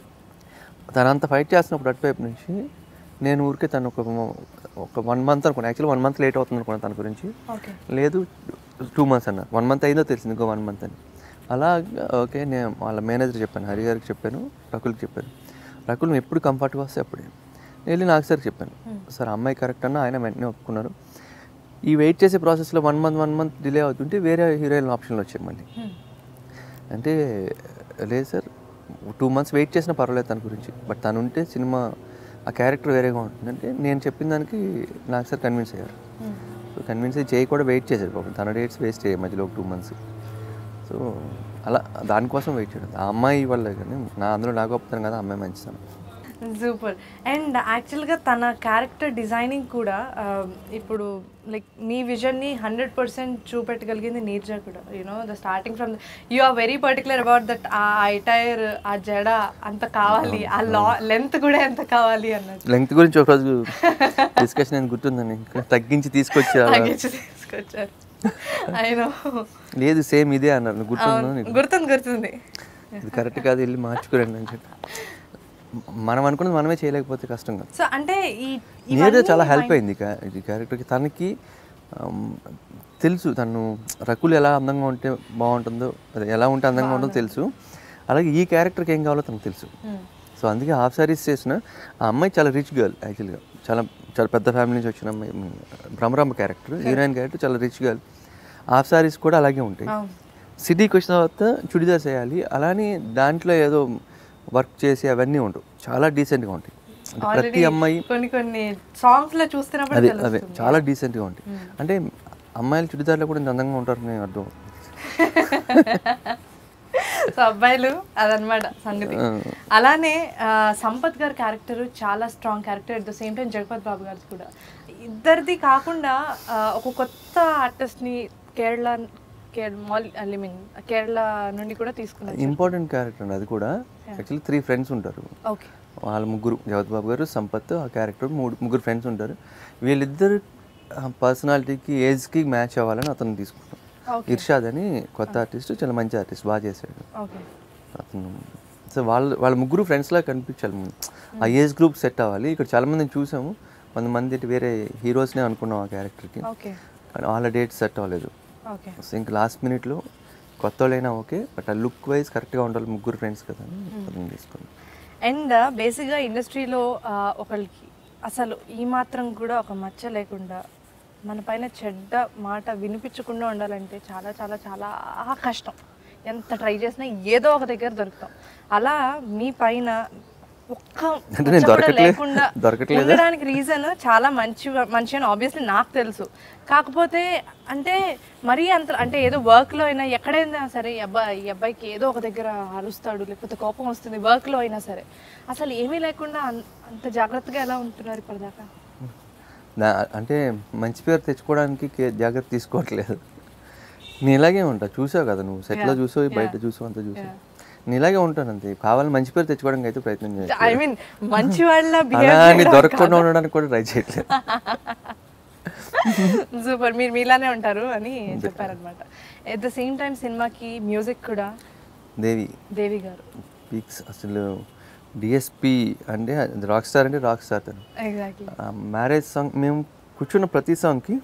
తను అంత ఫైట్ చేస్తున్నప్పుడు అటువైపు నుంచి నేను ఊరికే తను ఒక ఒక వన్ మంత్ అనుకున్నాను యాక్చువల్లీ వన్ మంత్ లేట్ అవుతుంది అనుకున్నాను తన గురించి ఓకే లేదు టూ మంత్స్ అన్నారు వన్ మంత్ అయిందో తెలిసింది ఇంకో వన్ మంత్ అని అలా ఓకే నేను వాళ్ళ మేనేజర్ చెప్పాను హరి గారికి చెప్పాను రకుల్కి చెప్పాను రకుల్ నువ్వు ఎప్పుడు కంఫర్ట్గా వస్తే అప్పుడే నేను వెళ్ళి నాకు సార్ చెప్పాను సార్ అమ్మాయి కరెక్ట్ అన్న ఆయన వెంటనే ఒప్పుకున్నారు ఈ వెయిట్ చేసే ప్రాసెస్లో one month one month delay అవుతుంటే వేరే హీరోయిన్ ఆప్షన్లు వచ్చాయి మళ్ళీ అంటే లేదు సార్ టూ మంత్స్ వెయిట్ చేసినా పర్వాలేదు తన గురించి బట్ తను ఉంటే సినిమా ఆ క్యారెక్టర్ వేరేగా ఉంటుంది అంటే నేను చెప్పిన దానికి నాకు సార్ కన్విన్స్ అయ్యారు సో కన్విన్స్ అయ్యి చేయి కూడా వెయిట్ చేశారు పాపం తన డేట్స్ వేస్ట్ అయ్యాయి మధ్యలో ఒక టూ మంత్స్ సో అలా దానికోసం వెయిట్ చేయడం ఆ అమ్మాయి వల్ల కానీ నా అందులో నాకు గొప్పతనం కదా ఆ అమ్మాయి మంచితనం సూపర్ అండ్ యాక్చువల్గా తన క్యారెక్టర్ డిజైనింగ్ కూడా ఆ, ఇప్పుడు లైక్ మీ విజన్ని హండ్రెడ్ పర్సెంట్ చూపెట్టగలిగింది నీర్జా కూడా you know the starting from you are very particular about that uh attire ఆ జడ అంత కావాలి ఆ లా లెంత్ కూడా ఎంత కావాలి అన్నది లెంగ్త్ గురించి ఒకరోజు డిస్కషన్ నేను గుర్తుందని ఇంకా తగ్గించి తీసుకొచ్చి అలా తగ్గించి తీసుకొచ్చారు అయినో లేదు సేమ్ ఇదే అన్నారు నువ్వు గుర్తుందా నీకు గుర్తుంది గుర్తుంది ఇది కరెక్ట్ కాదు వెళ్ళి మార్చుకోరండి అని చెప్పి మనం అనుకున్నది మనమే చేయలేకపోతే కష్టం కదా సో అంటే ఈ నేనే చాలా హెల్ప్ అయింది ఈ క్యా- ఈ క్యారెక్టర్కి తనకి ఆమ్, తెలుసు తను రకులు ఎలా అందంగా ఉంటే బాగుంటుందో అదే ఎలా ఉంటే అందంగా ఉంటుందో తెలుసు అలాగే ఈ క్యారెక్టర్కి ఏం కావాలో తనకు తెలుసు సో అందుకే హాఫ్ సారీస్ చేసిన ఆ అమ్మాయి చాలా రిచ్ గర్ల్ యాక్చువల్గా చాలా చాలా పెద్ద ఫ్యామిలీ నుంచి వచ్చిన అమ్మాయి భ్రమరాంబ క్యారెక్టర్ హీరోయిన్ క్యారెక్టర్ చాలా రిచ్ గర్ల్ హాఫ్ సారీస్ కూడా అలాగే ఉంటాయి అవును. సిటీకి వచ్చిన తర్వాత చుడిదార్స్ వేయాలి అలానే దాంట్లో ఏదో వర్క్ చేసి అవన్నీ ఉండవు చాలా డీసెంట్గా ఉంటాయి అంటే ప్రతి Already అమ్మాయి కొన్ని కొన్ని సాంగ్స్ లో చూస్తున్నప్పుడు అదే అదే తెలుస్తుంది చాలా డీసెంట్గా ఉంటాయి అంటే అమ్మాయిలు చుడిదార్లో కూడా ఇంత అందంగా ఉంటారు నేను అర్థం సో అబ్బాయిలు అదనమాట సంగతి ఆ. అలానే ఆ, సంపత్ గారి క్యారెక్టర్ చాలా strong character at the same time Jagapathi Babu గారి కూడా ఇద్దరిది కాకుండా ఆ, ఒక కొత్త ఆర్టిస్ట్ ని కేరళ ఐ మీన్ కేరళ నుండి కూడా తీసుకున్నారు ఇంపార్టెంట్ క్యారెక్టర్ అండి అది కూడా యాక్చువల్లీ త్రీ ఫ్రెండ్స్ ఉంటారు ఓకే వాళ్ళ ముగ్గురు జగత్ బాబు గారు సంపత్ ఆ క్యారెక్టర్ మూడు ముగ్గురు ఫ్రెండ్స్ ఉంటారు వీళ్ళిద్దరు పర్సనాలిటీకి ఏజ్కి మ్యాచ్ అవ్వాలని అతను తీసుకుంటాం Okay. ఇర్షాద్ అని కొత్త ఆర్టిస్ట్ చాలా మంచి ఆర్టిస్ట్ బాగా చేశాడు ఓకే అతను సో వాళ్ళ వాళ్ళ ముగ్గురు ఫ్రెండ్స్లా కనిపించాలి ముందు. ఆ ఏజ్ గ్రూప్ సెట్ అవ్వాలి ఇక్కడ చాలా మందిని చూసాము కొంతమంది ఇటు వేరే హీరోస్నే అనుకున్నాం ఆ క్యారెక్టర్కి ఓకే కానీ వాళ్ళ డేట్ సెట్ అవ్వలేదు ఓకే సో ఇంక లాస్ట్ మినిట్లో కొత్త వాళ్ళైనా okay but uh look wise కరెక్ట్గా ఉండాలి ముగ్గురు ఫ్రెండ్స్ కదా అని అతను తీసుకున్నాం అండ్ బేసిక్గా ఇండస్ట్రీలో ఒకరికి అసలు ఈ మాత్రం కూడా ఒక మచ్చ లేకుండా మన పైన చెడ్డ మాట వినిపించకుండా ఉండాలంటే చాలా చాలా చాలా కష్టం ఎంత ట్రై చేసినా ఏదో ఒక దగ్గర దొరుకుతాం అలా మీ పైన ఒక్క అంటే నేను మచ్చ కూడా దొరకట్లే- లేకుండా దొరకట్లేదా? ఉండడానికి రీజన్ చాలా మంచి మంచి అని ఆబ్వియస్లీ నాకు తెలుసు కాకపోతే అంటే మరీ అంత అంటే ఏదో work లో అయినా ఎక్కడైనా సరే ఈ అబ్బాయి ఈ అబ్బాయికి ఏదో ఒక దగ్గర అరుస్తాడు లేకపోతే కోపం వస్తుంది work లో అయినా సరే అసలు ఏమీ లేకుండా అన్- అంత జాగ్రత్తగా ఎలా ఉంటున్నారు ఇప్పటిదాకా నా అంటే మంచి పేరు తెచ్చుకోవడానికి కే- జాగ్రత్త తీసుకోవట్లేదు నేను ఇలాగే ఉంటా చూసావు కదా నువ్వు సెట్లో చూసావు బయట చూసావు అంతా చూసావు నేను ఇలాగే ఉంటాను అంతే కావాలి మంచి పేరు తెచ్చుకోవడానికి అయితే ప్రయత్నం చేయాలి ఐ మీన్ మంచి వాళ్ళ అలా అని దొరకకుండా ఉండడానికి కూడా ట్రై చేయట్లేదు సూపర్ మీరు మీలానే ఉంటారు అని చెప్పారనమాట ఎట్ ద సేమ్ టైం సినిమాకి మ్యూజిక్ కూడా దేవి దేవి గారు పీక్స్ అసలు డిఎస్పి అంటే రాక్ స్టార్ అంటే రాక్ స్టార్ తను ఎగ్జాక్ట్లీ మ్యారేజ్ సాంగ్ మేము కూర్చున్న ప్రతి సాంగ్కి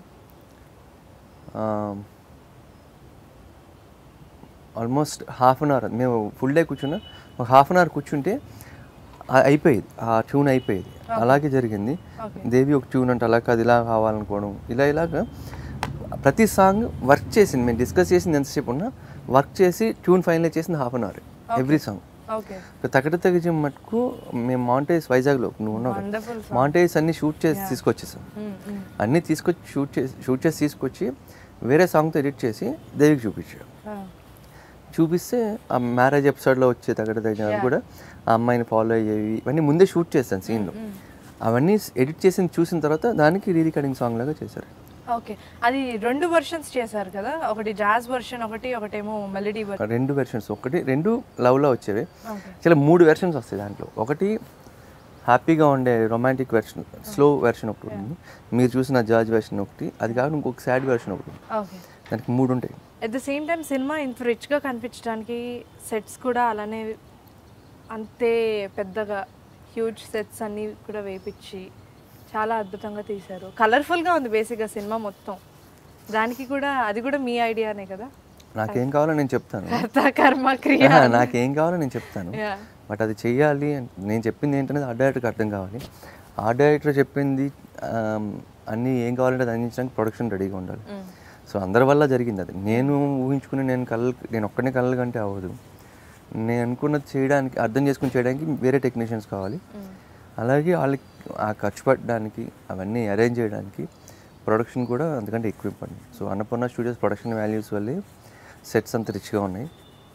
ఆల్మోస్ట్ హాఫ్ అన్ అవర్ మేము ఫుల్ డే కూర్చున్నా ఒక హాఫ్ అన్ అవర్ కూర్చుంటే ఆ- అయిపోయేది ఆ ట్యూన్ అయిపోయేది అలాగే జరిగింది Okay. దేవి ఒక ట్యూన్ అంటే అలా కాదు ఇలా కావాలనుకోవడం ఇలా ఇలాగా ప్రతి సాంగ్ వర్క్ చేసింది మేము డిస్కస్ చేసింది ఎంతసేపు ఉన్నా వర్క్ చేసి ట్యూన్ ఫైనల్ చేసింది half an hour every song okay తగట తగిజం మటుకు మేము మాంటేజ్ వైజాగ్లో నువ్వు ఉన్నావు కదా. వండర్ఫుల్ మాంటేజ్ అన్ని షూట్ చేసి తీసుకొచ్చేసాం అన్నీ తీసుకొచ్చి షూట్ చేసి షూట్ చేసి తీసుకొచ్చి వేరే సాంగ్తో ఎడిట్ చేసి దేవికి చూపించాడు చూపిస్తే ఆ మ్యారేజ్ ఎపిసోడ్లో వచ్చే తగ్గడ తగిన కూడా ఆ అమ్మాయిని ఫాలో అయ్యేవి ఇవన్నీ ముందే షూట్ చేస్తాను సీన్లో అవన్నీ ఎడిట్ చేసి చూసిన తర్వాత దానికి రీ రికార్డింగ్ సాంగ్ లాగా చేశారు ఓకే అది రెండు వర్షన్స్ చేశారు కదా ఒకటి జాజ్ వర్షన్ ఒకటి ఒకటేమో మెలడీ వర్షన్ రెండు వెర్షన్స్ ఒకటి రెండు లవ్లో వచ్చేవి ఓకే చాలా మూడు వెర్షన్స్ వస్తాయి దాంట్లో ఒకటి హ్యాపీగా ఉండే రొమాంటిక్ వెర్షన్ స్లో వెర్షన్ ఒకటి ఉంది మీరు చూసిన జార్జ్ వెర్షన్ ఒకటి అది కాకుండా ఇంకొక సాడ్ వెర్షన్ ఒకటి ఉంది ఓకే దానికి మూడు ఉంటాయి at the same time cinema ఇంత రిచ్గా కనిపించడానికి సెట్స్ కూడా అలానే అంతే పెద్దగా హ్యూజ్ సెట్స్ అన్నీ కూడా వేపించి చాలా అద్భుతంగా తీశారు కలర్ఫుల్గా ఉంది బేసిక్గా సినిమా మొత్తం దానికి కూడా అది కూడా మీ ఐడియానే కదా నాకేం కావాలో నేను చెప్తాను కర్త కర్మ క్రియ ఆహా, నాకేం కావాలో నేను చెప్తాను Yeah. బట్ అది చెయ్యాలి అంటే నేను చెప్పింది ఏంటనేది ఆ డైరెక్టర్కి అర్థం కావాలి ఆ డైరెక్టర్ చెప్పింది ఆమ్, అన్నీ ఏం కావాలంటే అది అందించడానికి ప్రొడక్షన్ రెడీగా ఉండాలి సో అందరి వల్ల జరిగింది అది నేను ఊహించుకుని నేను కళ్ళు నేను ఒక్కనే కళ్ళు కంటే అవ్వదు నేను అనుకున్నది చేయడానికి అర్థం చేసుకుని చేయడానికి వేరే టెక్నీషియన్స్ కావాలి అలాగే వాళ్ళకి ఆ ఖర్చు పెట్టడానికి అవన్నీ అరేంజ్ చేయడానికి ప్రొడక్షన్ కూడా అంతకంటే ఎక్కువ important so Annapurna studios production values వల్లే సెట్స్ అంత రిచ్గా ఉన్నాయి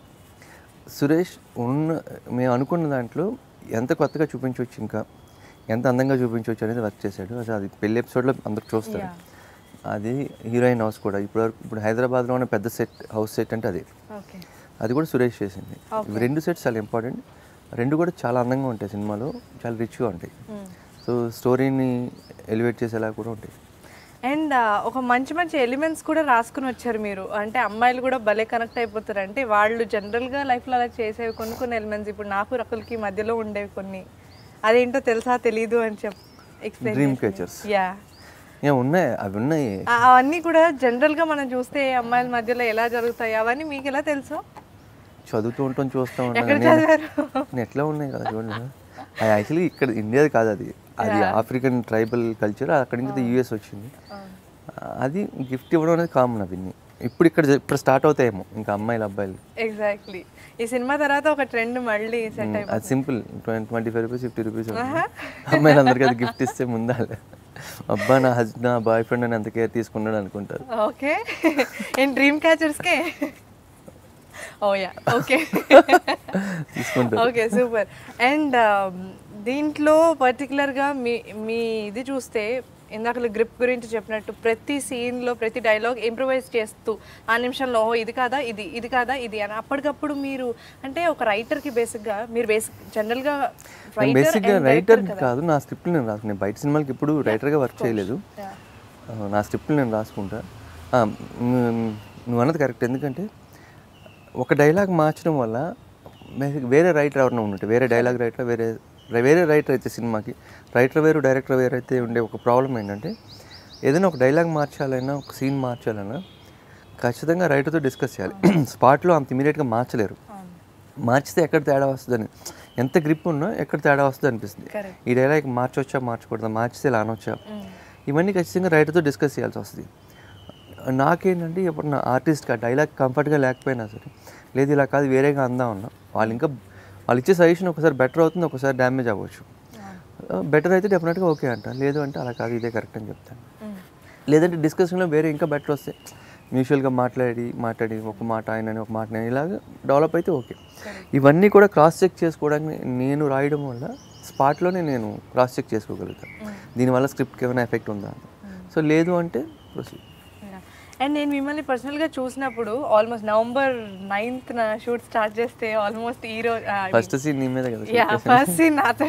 సురేష్ ఉన్న మేము అనుకున్న దాంట్లో ఎంత కొత్తగా చూపించవచ్చు ఇంకా ఎంత అందంగా చూపించవచ్చు అనేది వర్క్ చేశాడు అసలు అది పెళ్లి ఎపిసోడ్లో అందరు చూస్తారు అది హీరోయిన్ హౌస్ కూడా ఇప్పుడు ఇప్పుడు హైదరాబాద్లో ఉన్న పెద్ద సెట్ హౌస్ సెట్ అంటే అది ఓకే అది కూడా సురేష్ చేసింది ఇవి రెండు సెట్స్ చాలా ఇంపార్టెంట్ రెండు కూడా చాలా అందంగా ఉంటాయి సినిమాలో చాలా రిచ్గా ఉంటాయి సో స్టోరీని ఎలివేట్ చేసేలా కూడా ఉంటాయి అండ్ ఒక మంచి మంచి ఎలిమెంట్స్ కూడా రాసుకుని వచ్చారు మీరు అంటే అమ్మాయిలు కూడా భలే కనెక్ట్ అయిపోతారు అంటే వాళ్ళు జనరల్గా లైఫ్లో అలా చేసేవి కొన్ని కొన్ని ఎలిమెంట్స్ ఇప్పుడు నాకు రకులకి మధ్యలో ఉండేవి కొన్ని అదేంటో తెలుసా తెలీదు అని చెప్ ఎక్స్ప్లెయిన్ డ్రీమ్ క్యాచర్స్ యా ఏ ఉన్నాయి అవి ఉన్నాయి అవన్నీ కూడా జనరల్గా మనం చూస్తే అమ్మాయిల మధ్యలో ఎలా జరుగుతాయి అవన్నీ మీకు ఎలా తెలుసు చదువుతూ ఉంటాం చూస్తూ ఎక్కడ ఉంటాం నేను- చదివారు నేను ఎట్లా ఉన్నాయి కదా చూడండి అది యాక్చువల్లీ ఇక్కడ ఇండియాది కాదు అది అది ఆఫ్రికన్ ట్రైబల్ కల్చర్ అక్కడి నుంచి యూఎస్ వచ్చింది అది గిఫ్ట్ ఇవ్వడం అనేది కామన్ అవన్నీ ఇప్పుడు ఇక్కడ జ- ఇప్పుడు స్టార్ట్ అవుతాయేమో ఇంకా అమ్మాయిలు అబ్బాయిలు ఎగ్జాక్ట్లీ ఈ సినిమా తర్వాత ఒక ట్రెండ్ మళ్ళీ సెట్ అయిపోతుంది అది simple twenty twenty five rupees fifty rupees అమ్మాయిలు అందరికీ అది గిఫ్ట్ ఇస్తే ముందాలి అబ్బా నా హస్బెండ్ నా బాయ్ ఫ్రెండ్ అని అంత కేర్ తీసుకున్నాడు అనుకుంటారు ఓకే ఇన్ డ్రీమ్ క్యాచర్స్కే ఓ యా ఓకే తీసుకుంటారు ఓకే సూపర్ అండ్ దీంట్లో పర్టికులర్గా మీ మీ ఇది చూస్తే ఇందాక గ్రిప్ గురించి చెప్పినట్టు ప్రతి సీన్లో ప్రతి డైలాగ్ ఇంప్రూవైజ్ చేస్తూ ఆ నిమిషంలో ఓ ఇది కాదా ఇది ఇది కాదా ఇది అని అప్పటికప్పుడు మీరు అంటే ఒక రైటర్కి బేసిక్గా మీరు బేసిక్ జనరల్గా బేసిక్గా రైటర్ కాదు నా స్క్రిప్ట్ నేను రాసు నేను బయట సినిమాలకి ఇప్పుడు రైటర్గా వర్క్ చేయలేదు ఆ, నా స్క్రిప్ట్ నేను రాసుకుంటా ఆ, మ్, నువ్వు అన్నది కరెక్ట్ ఎందుకంటే ఒక డైలాగ్ మార్చడం వల్ల బేసిక్ వేరే రైటర్ ఎవరైనా ఉన్నట్టు వేరే డైలాగ్ రైటర్ వేరే వేరే రైటర్ అయితే సినిమాకి రైటర్ వేరు డైరెక్టర్ వేరు అయితే ఉండే ఒక ప్రాబ్లం ఏంటంటే ఏదైనా ఒక డైలాగ్ మార్చాలన్నా ఒక సీన్ మార్చాలన్నా ఖచ్చితంగా రైటర్తో డిస్కస్ చేయాలి స్పాట్లో అంత ఇమీడియట్గా మార్చలేరు మార్చితే ఎక్కడ తేడా వస్తుందని ఎంత గ్రిప్ ఉన్నా ఎక్కడ తేడా వస్తుంది అనిపిస్తుంది Correct. ఈ డైలాగ్ మార్చొచ్చా మార్చకూడదా మార్చితే ఇలా అనొచ్చా ఇవన్నీ ఖచ్చితంగా రైటర్తో డిస్కస్ చేయాల్సి వస్తుంది నాకేంటంటే ఇప్పుడు నా ఆర్టిస్ట్కి ఆ డైలాగ్ కంఫర్ట్గా లేకపోయినా సరే లేదు ఇలా కాదు వేరేగా అందా ఉన్నా వాళ్ళు ఇంకా వాళ్ళు ఇచ్చే సజెషన్ ఒకసారి బెటర్ అవుతుంది ఒకసారి డ్యామేజ్ అవ్వచ్చు బెటర్ అయితే డెఫినెట్గా ఓకే అంట లేదు అంటే అలా కాదు ఇదే కరెక్ట్ అని చెప్తాను లేదంటే డిస్కషన్లో వేరే ఇంకా బెటర్ వస్తాయి మ్యూచువల్గా మాట్లాడి మాట్లాడి ఒక మాట ఆయన ఒక మాట నేను ఇలాగ డెవలప్ అయితే ఓకే ఇవన్నీ కూడా క్రాస్ చెక్ చేసుకోవడానికి నేను రాయడం వల్ల స్పాట్లోనే నేను క్రాస్ చెక్ చేసుకోగలుగుతాను దీనివల్ల స్క్రిప్ట్కి ఏమైనా ఎఫెక్ట్ ఉందా సో లేదు అంటే ప్రొసీడ్ అండ్ నేను మిమ్మల్ని పర్సనల్గా చూసినప్పుడు almost November ninth shoot start చేస్తే ఆల్మోస్ట్ ఈ రోజు ఫస్ట్ సీన్ నీ మీద కదా యా ఫస్ట్ సీన్ నాతో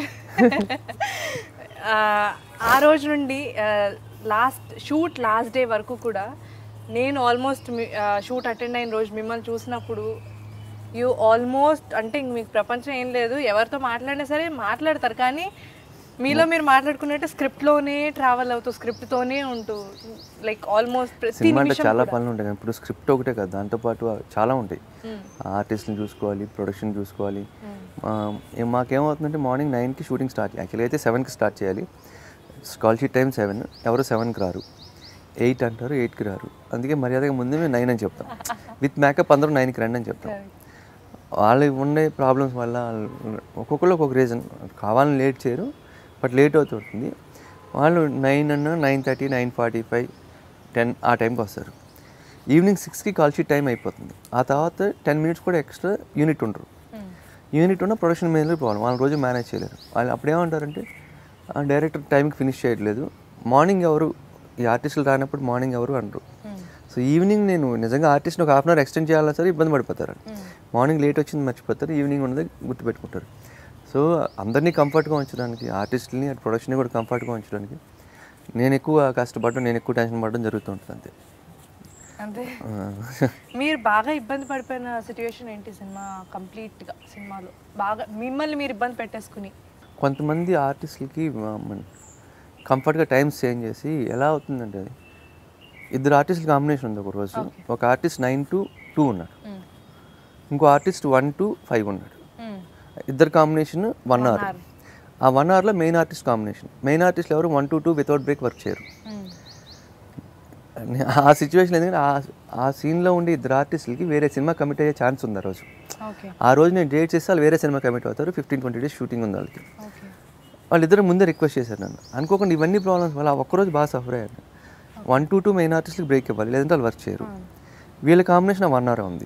ఆ, ఆ రోజు నుండి లాస్ట్ షూట్ లాస్ట్ డే వరకు కూడా నేను ఆల్మోస్ట్ షూట్ అటెండ్ అయిన రోజు మిమ్మల్ని చూసినప్పుడు యూ ఆల్మోస్ట్ అంటే ఇంక మీకు ప్రపంచం ఏం లేదు ఎవరితో మాట్లాడినా సరే మాట్లాడతారు కానీ మీలో మీరు మాట్లాడుకున్నట్టు స్క్రిప్ట్లోనే ట్రావెల్ అవుతూ స్క్రిప్ట్తోనే ఉంటూ లైక్ ఆల్మోస్ట్ ప్రతి సినిమా అంటే నిమిషం చాలా పనులు ఉంటాయి ఇప్పుడు స్క్రిప్ట్ ఒకటే కదా దాంతోపాటు చాలా ఉంటాయి ఆర్టిస్ట్ని చూసుకోవాలి ప్రొడక్షన్ చూసుకోవాలి ఆ, ఏ- మాకేమవుతుందంటే మార్నింగ్ నైన్కి షూటింగ్ స్టార్ట్ యాక్చువల్గా అయితే సెవెన్కి స్టార్ట్ చేయాలి కాల్ షీట్ టైం సెవెన్ ఎవరు సెవెన్కి రారు ఎయిట్ అంటారు ఎయిట్కి రారు అందుకే మర్యాదగా ముందే మేము నైన్ అని చెప్తాం విత్ మేకప్ అందరూ నైన్కి రండి అని చెప్తాం వాళ్ళకి ఉండే ప్రాబ్లమ్స్ వల్ల ఒక్కొక్కరు ఒక్కొక్క రీజన్ కావాలని లేట్ చేయరు బట్ లేట్ అవుతుంటుంది వాళ్ళు నైన్ అన్న nine thirty nine forty five ten ఆ టైంకి వస్తారు ఈవినింగ్ సిక్స్కి కాల్ షీట్ టైం అయిపోతుంది ఆ తర్వాత టెన్ మినిట్స్ కూడా ఎక్స్ట్రా యూనిట్ ఉండరు యూనిట్ ఉన్న ప్రొడక్షన్ మేనేజర్ ప్రాబ్లం వాళ్ళు రోజు మేనేజ్ చేయలేరు వాళ్ళు అప్పుడు ఏమంటారంటే డైరెక్టర్ టైంకి ఫినిష్ చేయట్లేదు మార్నింగ్ ఎవరు ఈ ఆర్టిస్టులు రానప్పుడు మార్నింగ్ ఎవరు అంటారు సో ఈవినింగ్ నేను నిజంగా ఆర్టిస్ట్ని ఒక హాఫ్ అన్ అవర్ ఎక్స్టెండ్ చేయాలన్నా సరే ఇబ్బంది పడిపోతారు మార్నింగ్ లేట్ వచ్చింది మర్చిపోతారు ఈవినింగ్ ఉన్నది గుర్తుపెట్టుకుంటారు సో అందరినీ కంఫర్ట్గా ఉంచడానికి ఆర్టిస్టులని అటు ప్రొడక్షన్ని కూడా కంఫర్ట్గా ఉంచడానికి నేను ఎక్కువ కష్టపడడం నేను ఎక్కువ టెన్షన్ పడడం జరుగుతుంటుంది అంతే అంతే ఆ, మీరు బాగా ఇబ్బంది పడిపోయిన సిచ్యువేషన్ ఏంటి సినిమా కంప్లీట్గా సినిమాలో బాగా మిమ్మల్ని మీరు ఇబ్బంది పెట్టేసుకుని కొంతమంది ఆర్టిస్టులకి కంఫర్ట్గా టైమ్స్ చేంజ్ చేసి ఎలా అవుతుందంటే అది ఇద్దరు ఆర్టిస్టుల కాంబినేషన్ ఉంది ఒక రోజు ఒక ఆర్టిస్ట్ నైన్ టు టూ ఉన్నాడు ఇంకో ఆర్టిస్ట్ వన్ టు ఫైవ్ ఉన్నాడు ఇద్దరు కాంబినేషన్ వన్ అవర్ ఆ వన్ అవర్లో main artist combination main artist ఎవరు one to two without break work చేయరు ఆ సిచ్యువేషన్ ఎందుకంటే ఆ ఆ సీన్లో ఉండే ఇద్దరు ఆర్టిస్టులకి వేరే సినిమా కమిట్ అయ్యే ఛాన్స్ ఉంది ఆ రోజు ఓకే ఆ రోజు నేను డేట్ చేస్తే వాళ్ళు వేరే సినిమా కమిట్ అవుతారు ఫిఫ్టీన్ ట్వంటీ డేస్ షూటింగ్ ఉంది వాళ్ళకి ఓకే వాళ్ళిద్దరు ముందే రిక్వెస్ట్ చేశారు నన్ను అనుకోకుండా ఇవన్నీ ప్రాబ్లమ్స్ వల్ల ఆ ఒక్కరోజు బాగా సఫర్ అయ్యారు వన్ టు టూ మెయిన్ ఆర్టిస్ట్కి బ్రేక్ ఇవ్వాలి లేదంటే వాళ్ళు వర్క్ చేయరు వీళ్ళ కాంబినేషన్ వన్ అవర్ ఉంది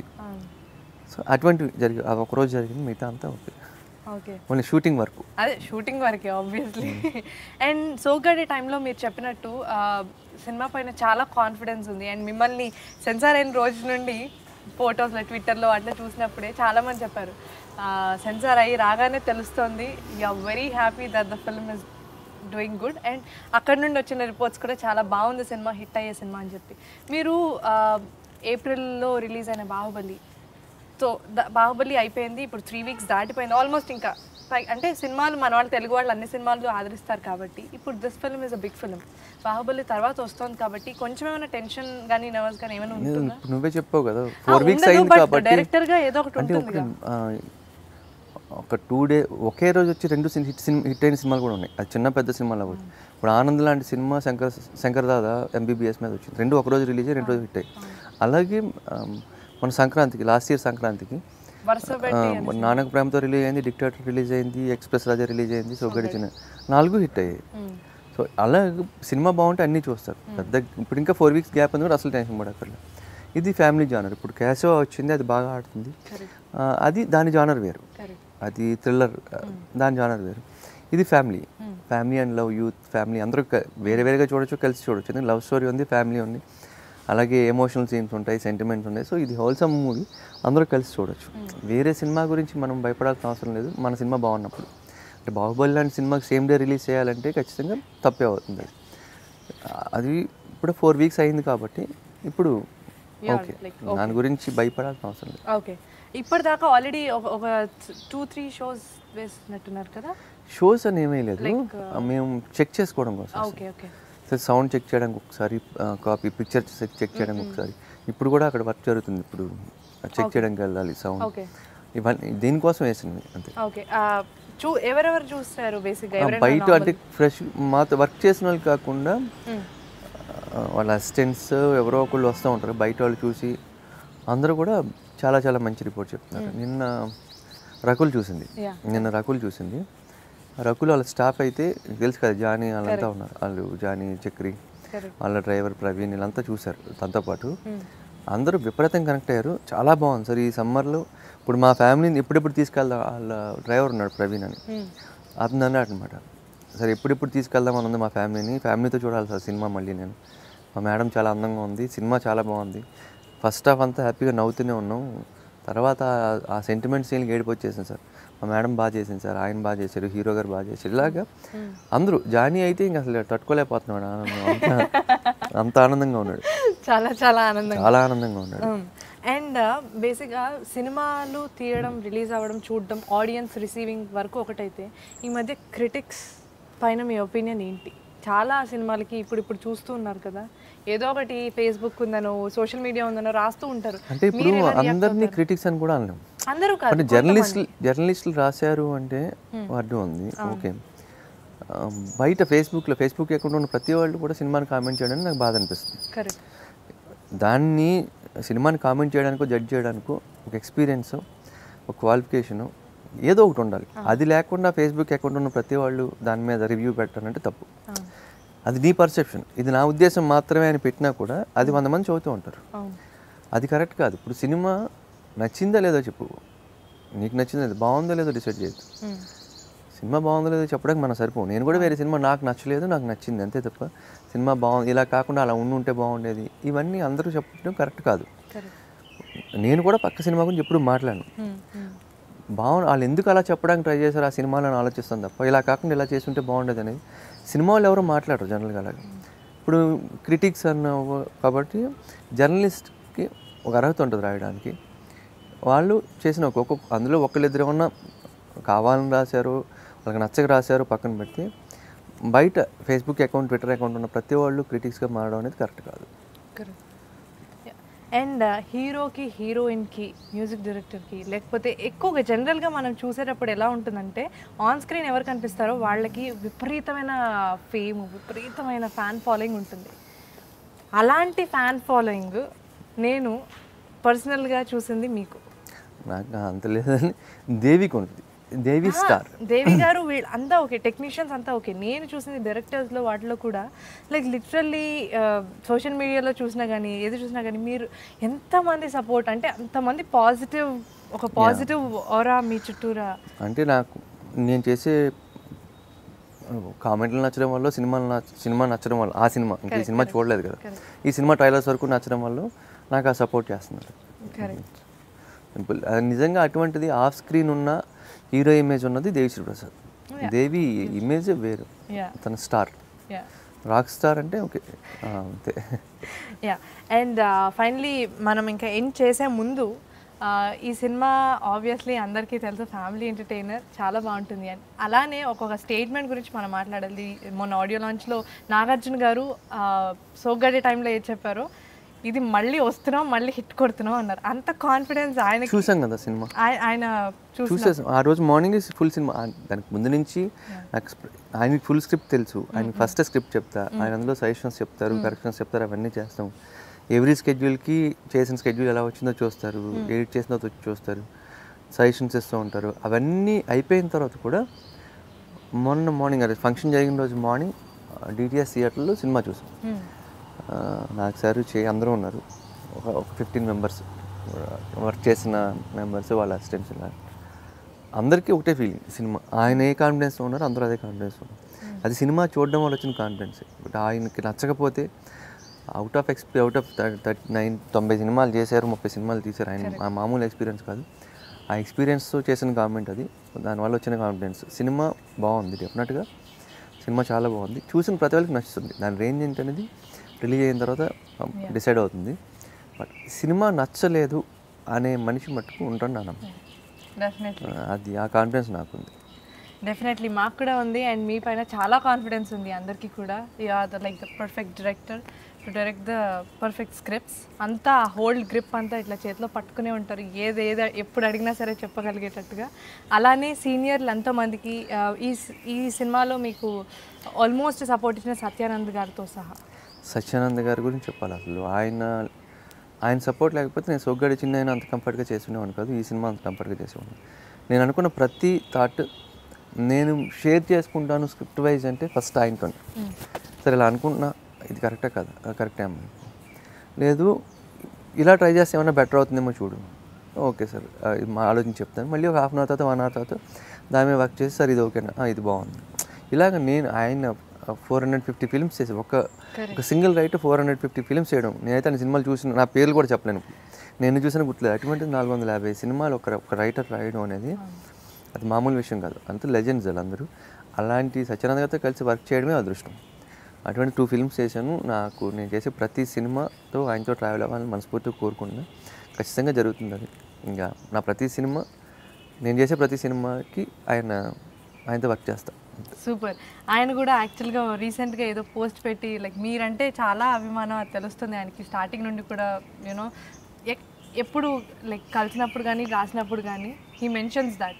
సో అటువంటివి జరిగి ఆ ఒక్కరోజు జరిగింది మిగతా అంతా ఓకే ఓకే ఓన్లీ షూటింగ్ వరకు అదే షూటింగ్ వరకే ఆబ్వియస్లీ అండ్ సోగడే టైంలో మీరు చెప్పినట్టు ఆ, సినిమా పైన చాలా కాన్ఫిడెన్స్ ఉంది అండ్ మిమ్మల్ని సెన్సార్ అయిన రోజు నుండి ఫొటోస్లో ట్విట్టర్లో అట్లా చూసినప్పుడే చాలామంది చెప్పారు సెన్సార్ అయ్యి రాగానే తెలుస్తుంది you are very happy that the film is doing good and అక్కడ నుండి వచ్చిన రిపోర్ట్స్ కూడా చాలా బాగుంది సినిమా హిట్ అయ్యే సినిమా అని చెప్పి మీరు ఆ, ఏప్రిల్లో రిలీజ్ అయిన బాహుబలి సో ద- బాహుబలి అయిపోయింది ఇప్పుడు త్రీ వీక్స్ దాటిపోయింది ఆల్మోస్ట్ ఇంకా పై- అంటే సినిమాలు మన వాళ్ళు తెలుగు వాళ్ళు అన్ని సినిమాలు ఆదరిస్తారు కాబట్టి ఇప్పుడు this film is a big film Baahubali తర్వాత వస్తుంది కాబట్టి కొంచెం ఏమైనా టెన్షన్ కానీ నర్వస్ కానీ ఏమైనా ఉంటుందా ఇప్పుడు నువ్వే చెప్పావు కదా ఆ, ఫోర్ వీక్స్ ఉండదు, అయింది but కాబట్టి director గా ఏదో ఒకటి అంటే ఉంటుంది ఒక ఆ, ఒక టూ డే ఒకే రోజు వచ్చి రెండు సిన్- హిట్ సినిమా హిట్ అయిన సినిమాలు కూడా ఉన్నాయి అది చిన్న పెద్ద సినిమాలు అవ్వచ్చు ఇప్పుడు ఆనంద్ లాంటి సినిమా శంకర్ శంకర్ దాదా ఎంబీబీఎస్ మీద వచ్చింది రెండు ఒక రోజు రిలీజ్ అయ్యి రెండు రోజు హిట్ అయ్యి అలాగే ఆ, మన సంక్రాంతికి లాస్ట్ ఇయర్ సంక్రాంతికి వరుస ఆ, నానక ప్రేమతో రిలీజ్ అయింది డిక్టేటర్ రిలీజ్ అయింది ఎక్స్ప్రెస్ రాజా రిలీజ్ అయింది సో గడిచిన నాలుగు హిట్ అయ్యాయి సో అలా సినిమా బాగుంటే అన్నీ చూస్తారు పెద్ద ఇప్పుడు ఇంకా ఫోర్ వీక్స్ గ్యాప్ ఉంది కూడా అసలు టెన్షన్ పడక్కర్లేదు ఇది ఫ్యామిలీ జానర్ ఇప్పుడు క్యాషో వచ్చింది అది బాగా ఆడుతుంది ఆ, అది దాని జానర్ వేరు కరెక్ట్ అది థ్రిల్లర్ దాని జానర్ వేరు ఇది family family and love youth family అందరూ క- వేరే వేరేగా చూడొచ్చు కలిసి చూడొచ్చు ఎందుకంటే లవ్ స్టోరీ ఉంది ఫ్యామిలీ ఉంది అలాగే ఎమోషనల్ సీన్స్ ఉంటాయి సెంటిమెంట్స్ ఉంటాయి సో ఇది హోల్సమ్ మూవీ అందరూ కలిసి చూడొచ్చు వేరే సినిమా గురించి మనం భయపడాల్సిన అవసరం లేదు మన సినిమా బాగున్నప్పుడు అంటే బాహుబలి లాంటి సినిమాకి సేమ్ డే రిలీజ్ చేయాలంటే ఖచ్చితంగా తప్పే అవుతుంది అది అది ఇప్పుడు ఫోర్ వీక్స్ అయింది కాబట్టి ఇప్పుడు ఓకే దాని గురించి భయపడాల్సిన అవసరం లేదు ఓకే ఇప్పటిదాకా ఆల్రెడీ ఒక ఒక టూ త్రీ షోస్ వేసినట్టున్నారు కదా షోస్ అని ఏమీ లేదు మేము చెక్ చేసుకోవడం కోసం okay okay sir sound check చేయడానికి ఒకసారి కాపీ పిక్చర్ చెక్ చేయడానికి ఒకసారి ఇప్పుడు కూడా అక్కడ వర్క్ జరుగుతుంది ఇప్పుడు చెక్ చేయడానికి వెళ్ళాలి సౌండ్ ఓకే ఇవన్నీ దీనికోసం వేసింది అంతే ఓకే చూ ఎవరెవరు చూస్తారు బేసిక్గా ఆ, ఎవరైనా బయట అంటే ఫ్రెష్ మాతో వర్క్ చేసిన వాళ్ళు కాకుండా ఆ, వాళ్ళ అసిస్టెంట్స్ ఎవరో ఒకళ్ళు వస్తూ ఉంటారు బయట వాళ్ళు చూసి అందరూ కూడా చాలా చాలా మంచి రిపోర్ట్ చెప్తున్నారు నిన్న రకుల్ చూసింది Yeah. నిన్న రకుల్ చూసింది రకుల్ వాళ్ళ స్టాఫ్ అయితే నీకు తెలుసు కదా జానీ వాళ్ళంతా ఉన్నారు వాళ్ళు జానీ చక్రి Correct. వాళ్ళ డ్రైవర్ ప్రవీణ్ వీళ్ళంతా చూశారు తనతో పాటు అందరూ విపరీతంగా కనెక్ట్ అయ్యారు చాలా బాగుంది సార్ ఈ సమ్మర్లో ఇప్పుడు మా ఫ్యామిలీని ఎప్పుడెప్పుడు తీసుకెళ్దాం వాళ్ళ డ్రైవర్ ఉన్నాడు ప్రవీణ్ అని అతను అన్నాడు అనమాట సార్ ఎప్పుడెప్పుడు తీసుకెళ్దాం అని ఉంది మా ఫ్యామిలీని ఫ్యామిలీతో చూడాలి సార్ సినిమా మళ్ళీ నేను మా మేడం చాలా అందంగా ఉంది సినిమా చాలా బాగుంది ఫస్ట్ హాఫ్ అంతా హ్యాపీగా నవ్వుతూనే ఉన్నాం తర్వాత ఆ- ఆ సెంటిమెంట్ సీన్కి ఏడుపు వచ్చేసింది సార్ మా మేడం బాగా చేసింది సార్ ఆయన బాగా చేశారు హీరో గారు బాగా చేశారు ఇలాగా అందరూ జానీ అయితే ఇంకా అసలు తట్టుకోలేకపోతున్నాడు ఆనందం అంత అంత ఆనందంగా ఉన్నాడు చాలా చాలా ఆనందంగా చాలా ఆనందంగా ఉన్నాడు అండ్ బేసిక్గా సినిమాలు తీయడం రిలీజ్ అవ్వడం చూడడం ఆడియన్స్ రిసీవింగ్ వరకు ఒకటైతే ఈ మధ్య క్రిటిక్స్ పైన మీ ఒపీనియన్ ఏంటి చాలా సినిమాలకి ఇప్పుడు ఇప్పుడు చూస్తూ ఉన్నారు కదా ఏదో ఒకటి ఫేస్బుక్ ఉందనో సోషల్ మీడియా ఉందనో రాస్తూ ఉంటారు అంటే ఇప్పుడు మీరు ఎలా react అందరినీ అవుతారు? క్రిటిక్స్ అని కూడా అనలేం అందరూ కాదు అంటే జర్నలిస్టులు జర్నలిస్టులు రాశారు అంటే అడ్డు ఉంది ఓకే ఆ, బయట ఫేస్బుక్లో ఫేస్బుక్ అకౌంట్ ఉన్న ప్రతి వాళ్ళు కూడా సినిమాని కామెంట్ చేయడానికి నాకు బాధ అనిపిస్తుంది కరెక్ట్ దాన్ని సినిమాని కామెంట్ చేయడానికో జడ్జ్ చేయడానికో ఒక ఎక్స్పీరియన్స్ ఒక క్వాలిఫికేషను ఏదో ఒకటి ఉండాలి అది లేకుండా ఫేస్బుక్ అకౌంట్ ఉన్న ప్రతి వాళ్ళు దాని మీద రివ్యూ పెట్టాలంటే తప్పు అది నీ పర్సెప్షన్ ఇది నా ఉద్దేశం మాత్రమే అని పెట్టినా కూడా అది వంద మంది చదువుతూ ఉంటారు అవును అది కరెక్ట్ కాదు ఇప్పుడు సినిమా నచ్చిందా లేదో చెప్పు నీకు నచ్చిందా లేదో బాగుందో లేదో డిసైడ్ చేయొద్దు మ్మ్. సినిమా బాగుందో లేదో చెప్పడానికి మనం సరిపో నేను కూడా వేరే సినిమా నాకు నచ్చలేదు నాకు నచ్చింది అంతే తప్ప సినిమా బాగుంది ఇలా కాకుండా అలా ఉండి ఉంటే బాగుండేది ఇవన్నీ అందరూ చెప్పడం కరెక్ట్ కాదు కరెక్ట్ నేను కూడా పక్క సినిమా గురించి ఎప్పుడు మాట్లాడను మ్మ్. మ్మ్. బాగు వాళ్ళు ఎందుకు అలా చెప్పడానికి ట్రై చేశారు ఆ సినిమాలో అని ఆలోచిస్తాను తప్ప ఇలా కాకుండా ఇలా చేస్తుంటే బాగుండేది అనేది సినిమా వాళ్ళు ఎవరు మాట్లాడరు జనరల్గా అలాగే ఇప్పుడు క్రిటిక్స్ అన్న కాబట్టి జర్నలిస్ట్కి ఒక అర్హత ఉంటుంది రాయడానికి వాళ్ళు చేసిన ఒక ఒక్కొక్క అందులో ఒకళ్ళిద్దరు ఏమన్నా కావాలని రాశారు వాళ్ళకి నచ్చక రాశారు పక్కన పెడితే బయట ఫేస్బుక్ అకౌంట్ ట్విట్టర్ అకౌంట్ ఉన్న ప్రతి వాళ్ళు క్రిటిక్స్గా మారడం అనేది కరెక్ట్ కాదు కరెక్ట్ అండ్ హీరోకి హీరోయిన్కి మ్యూజిక్ డైరెక్టర్కి లేకపోతే ఎక్కువగా జనరల్గా మనం చూసేటప్పుడు ఎలా ఉంటుందంటే ఆన్ స్క్రీన్ ఎవరు కనిపిస్తారో వాళ్ళకి విపరీతమైన ఫేమ్ విపరీతమైన ఫ్యాన్ ఫాలోయింగ్ ఉంటుంది అలాంటి ఫ్యాన్ ఫాలోయింగ్ నేను పర్సనల్గా చూసింది మీకు నాకు అంత లేదని దేవికి ఉంటుంది దేవి స్టార్ దేవి గారు వీళ్ళు అంతా ఓకే టెక్నీషియన్స్ అంతా ఓకే నేను చూసింది డైరెక్టర్స్లో వాటిలో కూడా లైక్ లిటరల్లీ సోషల్ మీడియాలో చూసినా కానీ ఏది చూసినా కానీ మీరు ఎంతమంది సపోర్ట్ అంటే అంతమంది పాజిటివ్ ఒక పాజిటివ్ ఓరా మీ చుట్టూరా అంటే నాకు నేను చేసే కామెంట్లు నచ్చడం వల్ల సినిమాలు నచ్చ సినిమా నచ్చడం వల్ల ఆ సినిమా ఇంకా ఈ సినిమా చూడలేదు కదా ఈ సినిమా ట్రైలర్స్ వరకు నచ్చడం వల్ల నాకు ఆ సపోర్ట్ చేస్తున్నారు కరెక్ట్ సింపుల్ అది నిజంగా అటువంటిది ఆఫ్ స్క్రీన్ ఉన్న హీరో ఇమేజ్ ఉన్నది దేవిశ్రీ ప్రసాద్ దేవి ఇమేజ్ వేరు యా తన స్టార్ యా రాక్ స్టార్ అంటే ఓకే ఆ, అంతే యా అండ్ ఫైనలీ మనం ఇంకా ఎండ్ చేసే ముందు ఆ, ఈ సినిమా ఆబ్వియస్లీ అందరికీ తెలుసు ఫ్యామిలీ ఎంటర్టైనర్ చాలా బాగుంటుంది అని అలానే ఒక్కొక్క స్టేట్మెంట్ గురించి మనం మాట్లాడాలి మొన్న ఆడియో లాంచ్లో నాగార్జున గారు ఆ, సోగ్గాడే టైంలో ఏది చెప్పారో ఇది మళ్ళీ వస్తున్నాం మళ్ళీ హిట్ కొడుతున్నాం అన్నారు అంత కాన్ఫిడెన్స్ ఆయనకి చూసాం కదా సినిమా ఆయ- ఆయన చూసి చూసేసాం ఆ రోజు మార్నింగ్ ఫుల్ సినిమా ఆ- దానికి ముందు నుంచి నాకు స్ప్ర- ఆయనకి ఫుల్ స్క్రిప్ట్ తెలుసు ఆయన ఫస్ట్ స్క్రిప్ట్ చెప్తా ఆయన అందులో సజెషన్స్ చెప్తారు కరెక్షన్స్ చెప్తారు అవన్నీ చేస్తాం ఎవ్రీ స్కెడ్యూల్కి చేసిన స్కెడ్యూల్ ఎలా వచ్చిందో చూస్తారు ఎడిట్ చేసిందో చూ- చూస్తారు సజెషన్స్ ఇస్తూ ఉంటారు అవన్నీ అయిపోయిన తర్వాత కూడా మొన్న మార్నింగ్ అదే ఫంక్షన్ జరిగిన రోజు మార్నింగ్ డిటిఎస్ థియేటర్లో సినిమా చూసాం Hmm. ఆ, నాకు సార్ చే అందరూ ఉన్నారు ఒక ఒక ఫిఫ్టీన్ మెంబర్స్ వర్క్ చేసిన మెంబర్స్ వాళ్ళ అసిస్టెంట్స్ ఇలా అందరికీ ఒకటే ఫీలింగ్ సినిమా ఆయన ఏ కాన్ఫిడెన్స్ ఉన్నారు అందరూ అదే కాన్ఫిడెన్స్ ఉన్నారు అది సినిమా చూడడం వల్ల వచ్చిన కాన్ఫిడెన్స్ బట్ ఆయనకి నచ్చకపోతే అవుట్ ఆఫ్ ఎక్స్పీ అవుట్ ఆఫ్ థర్టీ నైన్ తొంభై సినిమాలు చేశారు ముప్పై సినిమాలు తీశారు ఆయన ఆ మామూలు ఎక్స్పీరియన్స్ కాదు ఆ ఎక్స్పీరియన్స్తో చేసిన కామెంట్ అది దానివల్ల వచ్చిన కాన్ఫిడెన్స్ సినిమా బాగుంది డెఫినెట్గా సినిమా చాలా బాగుంది చూసిన ప్రతి వాళ్ళకి నచ్చుతుంది దాని రేంజ్ ఏంటనేది రిలీజ్ అయిన తర్వాత డిసైడ్ అవుతుంది బట్ సినిమా నచ్చలేదు అనే మనిషి మట్టుకు ఉంటాను నా నమ్మకం. డెఫినెట్లీ అది ఆ కాన్ఫిడెన్స్ నాకుంది డెఫినెట్లీ మాకు కూడా ఉంది అండ్ మీ పైన చాలా కాన్ఫిడెన్స్ ఉంది అందరికీ కూడా you are the like the perfect director to direct the perfect scripts అంతా హోల్డ్ గ్రిప్ అంతా ఇట్లా చేతిలో పట్టుకునే ఉంటారు ఏది ఏది ఎప్పుడు అడిగినా సరే చెప్పగలిగేటట్టుగా అలానే సీనియర్లు ఎంతోమందికి ఆ, ఈ సి- ఈ సినిమాలో మీకు ఆల్మోస్ట్ సపోర్ట్ ఇచ్చిన సత్యానంద్ గారితో సహా సత్యానంద్ గారి గురించి చెప్పాలి అసలు ఆయన ఆయన సపోర్ట్ లేకపోతే నేను సొగ్గడి చిన్న అయినా అంత కంఫర్ట్గా చేస్తుండేవాను కాదు ఈ సినిమా అంత కంఫర్ట్గా చేసేవాడిని నేను అనుకున్న ప్రతి థాట్ నేను షేర్ చేసుకుంటాను స్క్రిప్ట్ వైజ్ అంటే ఫస్ట్ ఆయనతో సరే ఇలా అనుకుంటున్నా ఇది కరెక్టా కదా కరెక్టే అమ్మ లేదు ఇలా ట్రై చేస్తే ఏమైనా బెటర్ అవుతుందేమో చూడు ఓకే సార్ ఆ, ఇది మా ఆలోచించి చెప్తాను మళ్ళీ ఒక హాఫ్ అన్ అవర్ తర్వాత వన్ అవర్ తర్వాత దాని మీద వర్క్ చేసి సార్ ఇది ఓకేనా ఆ, ఇది బాగుంది ఇలాగ నేను ఆయన ఫోర్ హండ్రెడ్ ఫిఫ్టీ ఫిల్మ్స్ చేసి ఒక ఒక single right four hundred fifty films చేయడం నేనైతే ఆయన సినిమాలు చూసిన నా పేర్లు కూడా చెప్పలేను నేను చూసిన గుర్తులేదు అటువంటి నాలుగు వందల యాభై సినిమాలు ఒక ఒక రైటర్ రాయడం అనేది అది మామూలు విషయం కాదు అంత లెజెండ్స్ వాళ్ళందరూ అలాంటి సత్యనారాయణ గారితో కలిసి వర్క్ చేయడమే అదృష్టం అటువంటి టూ ఫిల్మ్స్ చేశాను నాకు నేను చేసే ప్రతి సినిమాతో ఆయనతో ట్రావెల్ అవ్వాలని మనస్ఫూర్తిగా కోరుకున్నా ఖచ్చితంగా జరుగుతుంది అది ఇంకా నా ప్రతి సినిమా నేను చేసే ప్రతి సినిమాకి ఆయన ఆయనతో వర్క్ చేస్తా సూపర్ ఆయన కూడా యాక్చువల్గా రీసెంట్గా ఏదో పోస్ట్ పెట్టి లైక్ మీరంటే చాలా అభిమానం అది తెలుస్తుంది ఆయనకి స్టార్టింగ్ నుండి కూడా యూనో ఎప్పుడు లైక్ కలిసినప్పుడు కానీ రాసినప్పుడు కానీ హీ మెన్షన్స్ దట్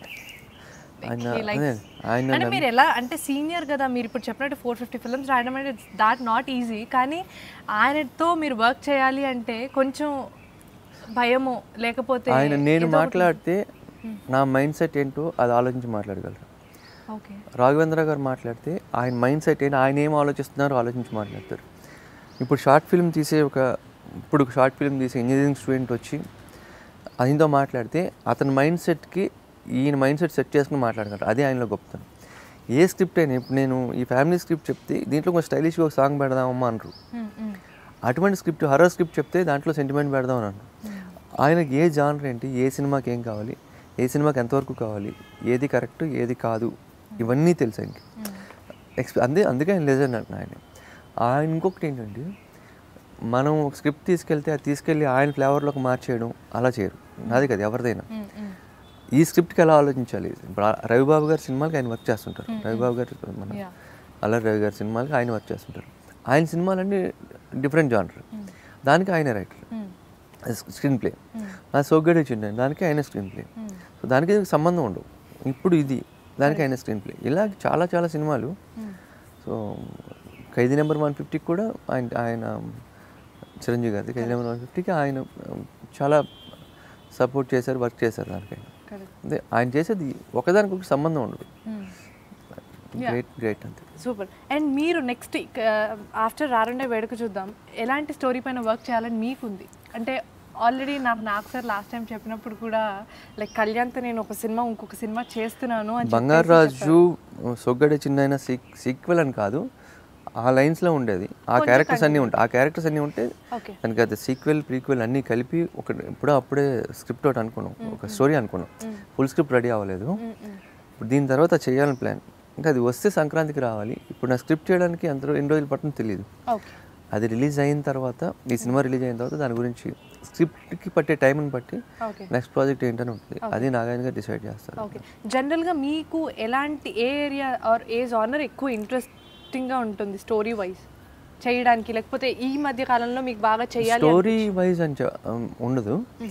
ఆయన అదే ఆయన అంటే మీరు ఎలా అంటే సీనియర్ కదా మీరు ఇప్పుడు చెప్పినట్టు ఫోర్ ఫిఫ్టీ ఫిల్మ్స్ రాయడం అంటే దాట్ నాట్ ఈజీ కానీ ఆయనతో మీరు వర్క్ చేయాలి అంటే కొంచెం భయము లేకపోతే ఆయన నేను మాట్లాడితే నా మైండ్ సెట్ ఏంటో అది ఆలోచించి మాట్లాడగలరు ఓకే రాఘవేంద్ర గారు మాట్లాడితే ఆయన మైండ్ సెట్ ఏంటి ఆయన ఏం ఆలోచిస్తున్నారో ఆలోచించి మాట్లాడతారు ఇప్పుడు షార్ట్ ఫిల్మ్ తీసే ఒక ఇప్పుడు షార్ట్ ఫిల్మ్ తీసే ఇంజనీరింగ్ స్టూడెంట్ వచ్చి ఆయనతో మాట్లాడితే అతని మైండ్ సెట్కి ఈయన మైండ్ సెట్ సెట్ చేసుకుని మాట్లాడగలరు అదే ఆయనలో గొప్పతనం ఏ స్క్రిప్ట్ అయినా ఇప్పుడు నేను ఈ ఫ్యామిలీ స్క్రిప్ట్ చెప్తే దీంట్లో కొంచెం స్టైలిష్గా ఒక సాంగ్ పెడదామమ్మా అంటారు అటువంటి స్క్రిప్ట్ హర్రర్ స్క్రిప్ట్ చెప్తే దాంట్లో సెంటిమెంట్ పెడదాం అని అన్నాను ఆయనకి ఏ జానర్ ఏంటి ఏ సినిమాకి ఏం కావాలి ఏ సినిమాకి ఎంతవరకు కావాలి ఏది కరెక్ట్ ఏది కాదు ఇవన్నీ తెలుసు ఆయనకి ఎక్స్పె అందే అందుకే ఆయన లెజెండ్ అంటున్నా ఆయన ఆయన ఇంకొకటి ఏంటంటే మనం ఒక స్క్రిప్ట్ తీసుకెళ్తే అది తీసుకెళ్ళి ఆయన ఫ్లేవర్లోకి మార్చేయడం అలా చేయరు నాది కదా ఎవరిదైనా ఈ స్క్రిప్ట్కి ఎలా ఆలోచించాలి ఇప్పుడు ఆ రవిబాబు గారి సినిమాలకి ఆయన వర్క్ చేస్తుంటారు రవిబాబు గారు మన Yeah. అల్లరి రవి గారి సినిమాలకి ఆయన వర్క్ చేస్తుంటారు ఆయన సినిమాలన్నీ డిఫరెంట్ జానర్ దానికి ఆయన రైటర్ స్క్రీన్ ప్లే నా సోగ్గడి చిన్న దానికి ఆయన స్క్రీన్ ప్లే సో దానికి దీనికి సంబంధం ఉండవు ఇప్పుడు ఇది దానికి ఆయన స్క్రీన్ ప్లే ఇలా చాలా చాలా సినిమాలు సో ఖైదీ నెంబర్ వన్ ఫిఫ్టీకి కూడా ఆయన ఆయన చిరంజీవి గారి ఖైదీ నెంబర్ వన్ ఫిఫ్టీకి ఆయన um, చాలా సపోర్ట్ చేశారు వర్క్ చేశారు దానికి ఆయన అదే ఆయన చేసేది ఒకదానికి ఒక సంబంధం ఉండదు గ్రేట్ గ్రేట్ అంతే సూపర్ అండ్ మీరు నెక్స్ట్ ఆఫ్టర్ రారండే వేడుక చూద్దాం ఎలాంటి స్టోరీ పైన వర్క్ చేయాలని మీకుంది అంటే ఆల్రెడీ నాకు నాకు సార్ లాస్ట్ టైం చెప్పినప్పుడు కూడా లైక్ కళ్యాణ్తో నేను ఒక సినిమా ఇంకొక సినిమా చేస్తున్నాను అని బంగారు రాజు సొగ్గడి చిన్న సీక్వెల్ అని కాదు ఆ లైన్స్లో ఉండేది ఆ క్యారెక్టర్స్ అన్నీ ఉంటాయి ఆ క్యారెక్టర్స్ అన్నీ ఉంటే ఓకే దానికి అది సీక్వెల్ ప్రీక్వెల్ అన్నీ కలిపి ఒక ఇప్పుడు అప్పుడే స్క్రిప్ట్ ఒకటి అనుకున్నాం ఒక స్టోరీ అనుకున్నాం ఫుల్ స్క్రిప్ట్ రెడీ అవ్వలేదు ఇప్పుడు దీని తర్వాత చేయాలని ప్లాన్ ఇంకా అది వస్తే సంక్రాంతికి రావాలి ఇప్పుడు నా స్క్రిప్ట్ చేయడానికి ఎంత రో- ఎన్ని రోజులు పట్టిన తెలియదు ఓకే అది రిలీజ్ అయిన తర్వాత ఈ సినిమా రిలీజ్ అయిన తర్వాత దాని గురించి స్క్రిప్ట్కి పట్టే టైంని బట్టి ఓకే నెక్స్ట్ ప్రాజెక్ట్ ఏంటని ఉంటుంది అది నాగాయన గారు డిసైడ్ చేస్తారు ఓకే జనరల్గా మీకు ఎలాంటి ఏ ఏరియా ఆర్ ఏ జానర్ ఎక్కువ ఇంట్రెస్టింగ్గా ఉంటుంది స్టోరీ వైజ్ చేయడానికి లేకపోతే ఈ మధ్య కాలంలో మీకు బాగా చేయాలి స్టోరీ వైజ్ అని చె- ఉండదు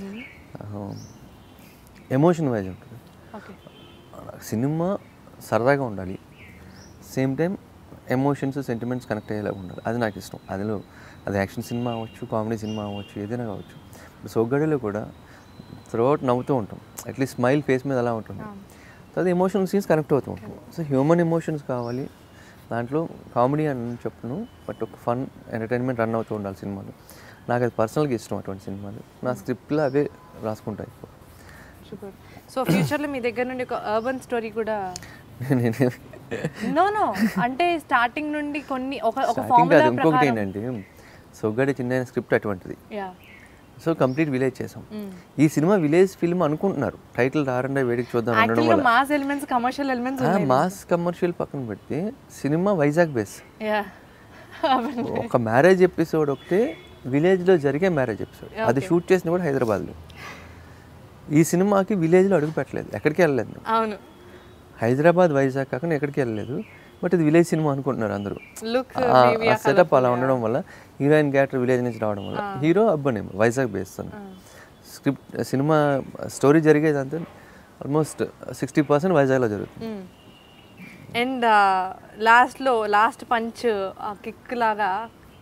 ఎమోషన్ వైజ్ ఉంటుంది ఓకే సినిమా సరదాగా ఉండాలి same time emotions sentiments connect అయ్యేలా ఉండాలి అది నాకు ఇష్టం అందులో అది యాక్షన్ సినిమా అవ్వచ్చు కామెడీ సినిమా అవ్వచ్చు ఏదైనా కావచ్చు ఇప్పుడు సోగ్గడిలో కూడా త్రూఅవుట్ నవ్వుతూ ఉంటాం అట్లీస్ట్ స్మైల్ ఫేస్ మీద అలా ఉంటుంది తర్వాత ఎమోషనల్ సీన్స్ కనెక్ట్ అవుతూ ఉంటాం సో హ్యూమన్ ఎమోషన్స్ కావాలి దాంట్లో కామెడీ అని చెప్పను బట్ ఒక ఫన్ ఎంటర్టైన్మెంట్ రన్ అవుతూ ఉండాలి సినిమాలు నాకు అది పర్సనల్గా ఇష్టం అటువంటి సినిమాలు నా స్క్రిప్ట్లో అవే రాసుకుంటాయి ఎక్కువ సూపర్ సో ఫ్యూచర్లో మీ దగ్గర నుండి ఒక అర్బన్ స్టోరీ కూడా నేను నో నో అంటే స్టార్టింగ్ నుండి కొన్ని ఒక ఒక స్టార్టింగ్ ఫార్ములా కాదు ఇంకొకటి ప్రకారం ఏంటంటే సొగ్గడి చిన్న స్క్రిప్ట్ అటువంటిది యా సో కంప్లీట్ విలేజ్ చేసాం ఈ సినిమా విలేజ్ ఫిల్మ్ అనుకుంటున్నారు టైటిల్ రారండా వేడికి చూద్దాం అనడం యాక్చువల్గా వల్ల మాస్ ఎలిమెంట్స్ కమర్షియల్ ఎలిమెంట్స్ ఆ, మాస్ కమర్షియల్ పక్కన పెడితే సినిమా వైజాగ్ బేస్ యా ఒక మ్యారేజ్ ఎపిసోడ్ ఒకటే విలేజ్లో జరిగే మ్యారేజ్ ఎపిసోడ్ అది షూట్ చేసింది కూడా హైదరాబాద్లో ఈ సినిమాకి విలేజ్లో అడుగు పెట్టలేదు ఎక్కడికి వెళ్ళలేదు మేము. అవును హైదరాబాద్ వైజాగ్ కాకుండా ఎక్కడికి వెళ్ళలేదు బట్ ఇది విలేజ్ సినిమా అనుకుంటున్నారు అందరూ లుక్ ఆ సెటప్ అలా ఉండడం వల్ల హీరోయిన్ క్యారెక్టర్ విలేజ్ నుంచి రావడం వల్ల హీరో అబ్బనే వైజాగ్ బేస్తాను స్క్రిప్ట్ సినిమా స్టోరీ జరిగేదంతా ఆల్మోస్ట్ సిక్స్టీ పర్సెంట్ వైజాగ్లో జరుగుతుంది అండ్ లాస్ట్లో లాస్ట్ పంచ్ ఆ కిక్ లాగా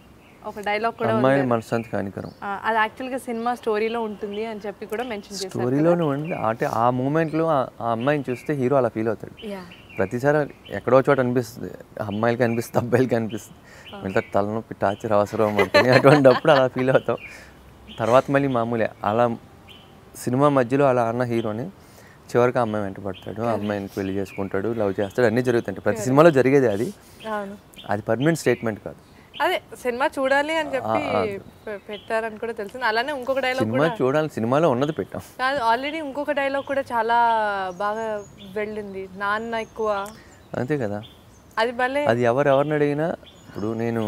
ఒక డైలాగ్ కూడా అమ్మాయిని మనశ్శాంతి హానికరం ఆ, అది యాక్చువల్గా సినిమా స్టోరీలో ఉంటుంది అని చెప్పి కూడా మెన్షన్ చేశారు స్టోరీలోనే ఉంది అంటే ఆ మూమెంట్లో ఆ ఆ అమ్మాయిని చూస్తే హీరో అలా ఫీల్ అవుతాడు యా ప్రతిసారి ఎక్కడో చోట అనిపిస్తుంది అమ్మాయిలకి అనిపిస్తుంది అబ్బాయిలకి అనిపిస్తుంది మిగతా తలనొప్పి టార్చర్ అవసరం అంటే అటువంటిప్పుడు అలా ఫీల్ అవుతాం తర్వాత మళ్ళీ మామూలే అలా సినిమా మధ్యలో అలా అన్న హీరోని చివరికి ఆ అమ్మాయి వెంట పడతాడు ఆ అమ్మాయిని పెళ్లి చేసుకుంటాడు లవ్ చేస్తాడు అన్నీ జరుగుతుంటాయి ప్రతి సినిమాలో జరిగేది అది అవును అది పర్మనెంట్ స్టేట్మెంట్ కాదు అదే సినిమా చూడాలి అని చెప్పి పె- పెట్టారని కూడా తెలిసింది అలానే ఇంకొక డైలాగ్ సినిమా చూడాలి సినిమాలో ఉన్నది పెట్టాం కాదు ఆల్రెడీ ఇంకొక డైలాగ్ కూడా చాలా బాగా వెళ్ళింది నాన్న ఎక్కువ అంతే కదా అది భలే అది ఎవరు ఎవరిని అడిగినా ఇప్పుడు నేను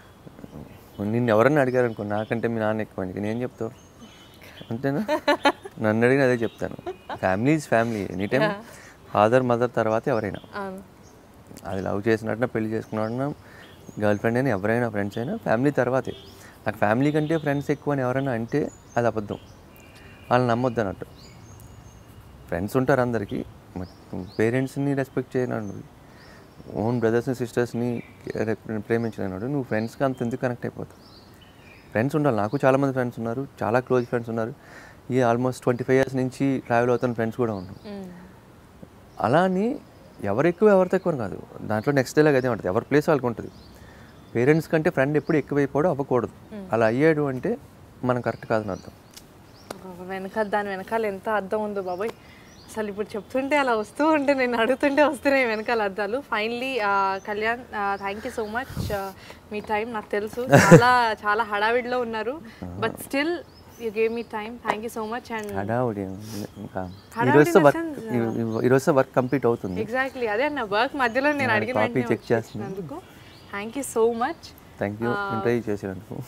నిన్ను ఎవరన్నా అడిగారు అనుకో నాకంటే మీ నాన్న ఎక్కువ నీకు నేను చెప్తావు అంతేనా నన్ను అడిగిన అదే చెప్తాను family is family any time father mother తర్వాత ఎవరైనా అవును అది లవ్ చేసినట్టున పెళ్లి చేసుకున్నట్టున గర్ల్ ఫ్రెండ్ అయినా ఎవరైనా ఫ్రెండ్స్ అయినా ఫ్యామిలీ తర్వాతే నాకు ఫ్యామిలీ కంటే ఫ్రెండ్స్ ఎక్కువ అని ఎవరైనా అంటే అది అబద్ధం వాళ్ళని నమ్మొద్దు అన్నట్టు ఫ్రెండ్స్ ఉంటారు అందరికీ పేరెంట్స్ని రెస్పెక్ట్ చేయనాడు ఓన్ బ్రదర్స్ని సిస్టర్స్ని ప్రేమించినాడు నువ్వు ఫ్రెండ్స్కి అంత ఎందుకు కనెక్ట్ అయిపోతావు ఫ్రెండ్స్ ఉండాలి నాకు చాలామంది ఫ్రెండ్స్ ఉన్నారు చాలా క్లోజ్ ఫ్రెండ్స్ ఉన్నారు ఈ ఆల్మోస్ట్ ట్వంటీ ఫైవ్ ఇయర్స్ నుంచి ట్రావెల్ అవుతున్న ఫ్రెండ్స్ కూడా ఉన్నారు మ్మ్. అలా అని ఎవరు ఎక్కువ ఎవరు తక్కువ అని కాదు దాంట్లో నెక్స్ట్ డేలాగా అదే ఉంటుంది ఎవరి ప్లేస్ వాళ్ళకి ఉంటుంది పేరెంట్స్ కంటే ఫ్రెండ్ ఎప్పుడు ఎక్కువైపోవడం అవ్వకూడదు అలా అయ్యాడు అంటే మనం కరెక్ట్ కాదని అర్థం బాబా, వెనకాల దాని వెనకాల ఎంత అర్థం ఉందో బాబాయ్ అసలు ఇప్పుడు చెప్తుంటే అలా వస్తూ ఉంటే నేను అడుగుతుంటే వస్తున్నాయి వెనకాల అర్థాలు finally Kalyan thank you so much మీ టైం నాకు తెలుసు చాలా చాలా హడావిడిలో ఉన్నారు but still you gave me time thank you so much and హడావుడి ఇంకా హడావుడి ఈరోజుతో in the వర్క్ ఈరోజుతో వర్క్ కంప్లీట్ అవుతుంది ఎగ్జాక్ట్లీ అదే అన్న వర్క్ మధ్యలో నేను అడిగిన కాపీ వెంటనే చెక్ చేస్తున్నాను వచ్చినందుకు thank you so much thank you interview చేసినందుకు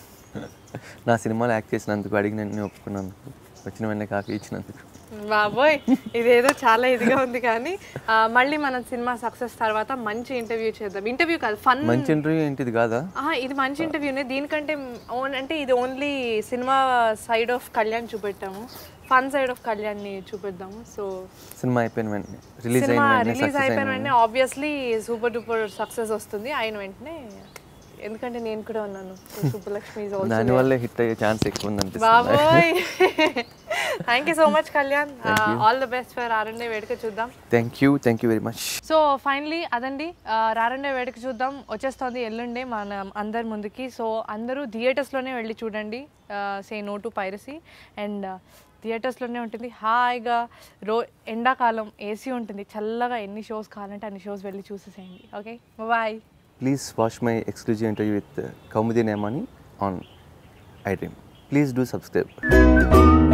నా సినిమాలో యాక్ట్ చేసినందుకు అడిగిన నేను ఒప్పుకున్నందుకు వచ్చిన వెంటనే కాఫీ ఇచ్చినందుకు బాబోయ్ ఇదేదో చాలా ఇదిగా ఉంది కానీ ఆ, మళ్ళీ మనం సినిమా సక్సెస్ తర్వాత మంచి ఇంటర్వ్యూ చేద్దాం ఇంటర్వ్యూ కాదు ఫన్ మంచి ఇంటర్వ్యూ ఏంటిది కాదా ఇది మంచి ఇంటర్వ్యూనే దీనికంటే ఓన్ అంటే ఇది only cinema side of Kalyan చూపెట్టాము ఫన్ సైడ్ ఆఫ్ కళ్యాణ్ని చూపిద్దాము సో సినిమా అయిపోయిన వెంటనే రిలీజ్ అయిన సినిమా వెంటనే రిలీజ్ సక్సెస్ అయిపోయిన అయిన వెంటనే ఆబ్వియస్లీ సూపర్ డూపర్ సక్సెస్ వస్తుంది అయిన వెంటనే ఎందుకంటే నేను కూడా ఉన్నాను సుబ్బలక్ష్మి is also దానివల్లే హిట్ అయ్యే ఛాన్స్ ఎక్కువ ఉంది అనిపిస్తుంది బాబోయ్ thank you so much Kalyan all the best for Rarandoi Veduka Chudham thank you thank you very much so finally అదండి ఆ, రారండే వేడుక చూద్దాం వచ్చేస్తుంది ఎల్లుండే మన అందరి ముందుకి సో అందరూ థియేటర్స్లోనే వెళ్ళి చూడండి say no to piracy and థియేటర్స్లోనే ఉంటుంది హాయిగా రో ఎండాకాలం ఏసీ ఉంటుంది చల్లగా ఎన్ని షోస్ కావాలంటే అన్ని షోస్ వెళ్ళి చూసేసేయండి okay bye please watch my exclusive interview with Kaumudi Nemani on I dream please do subscribe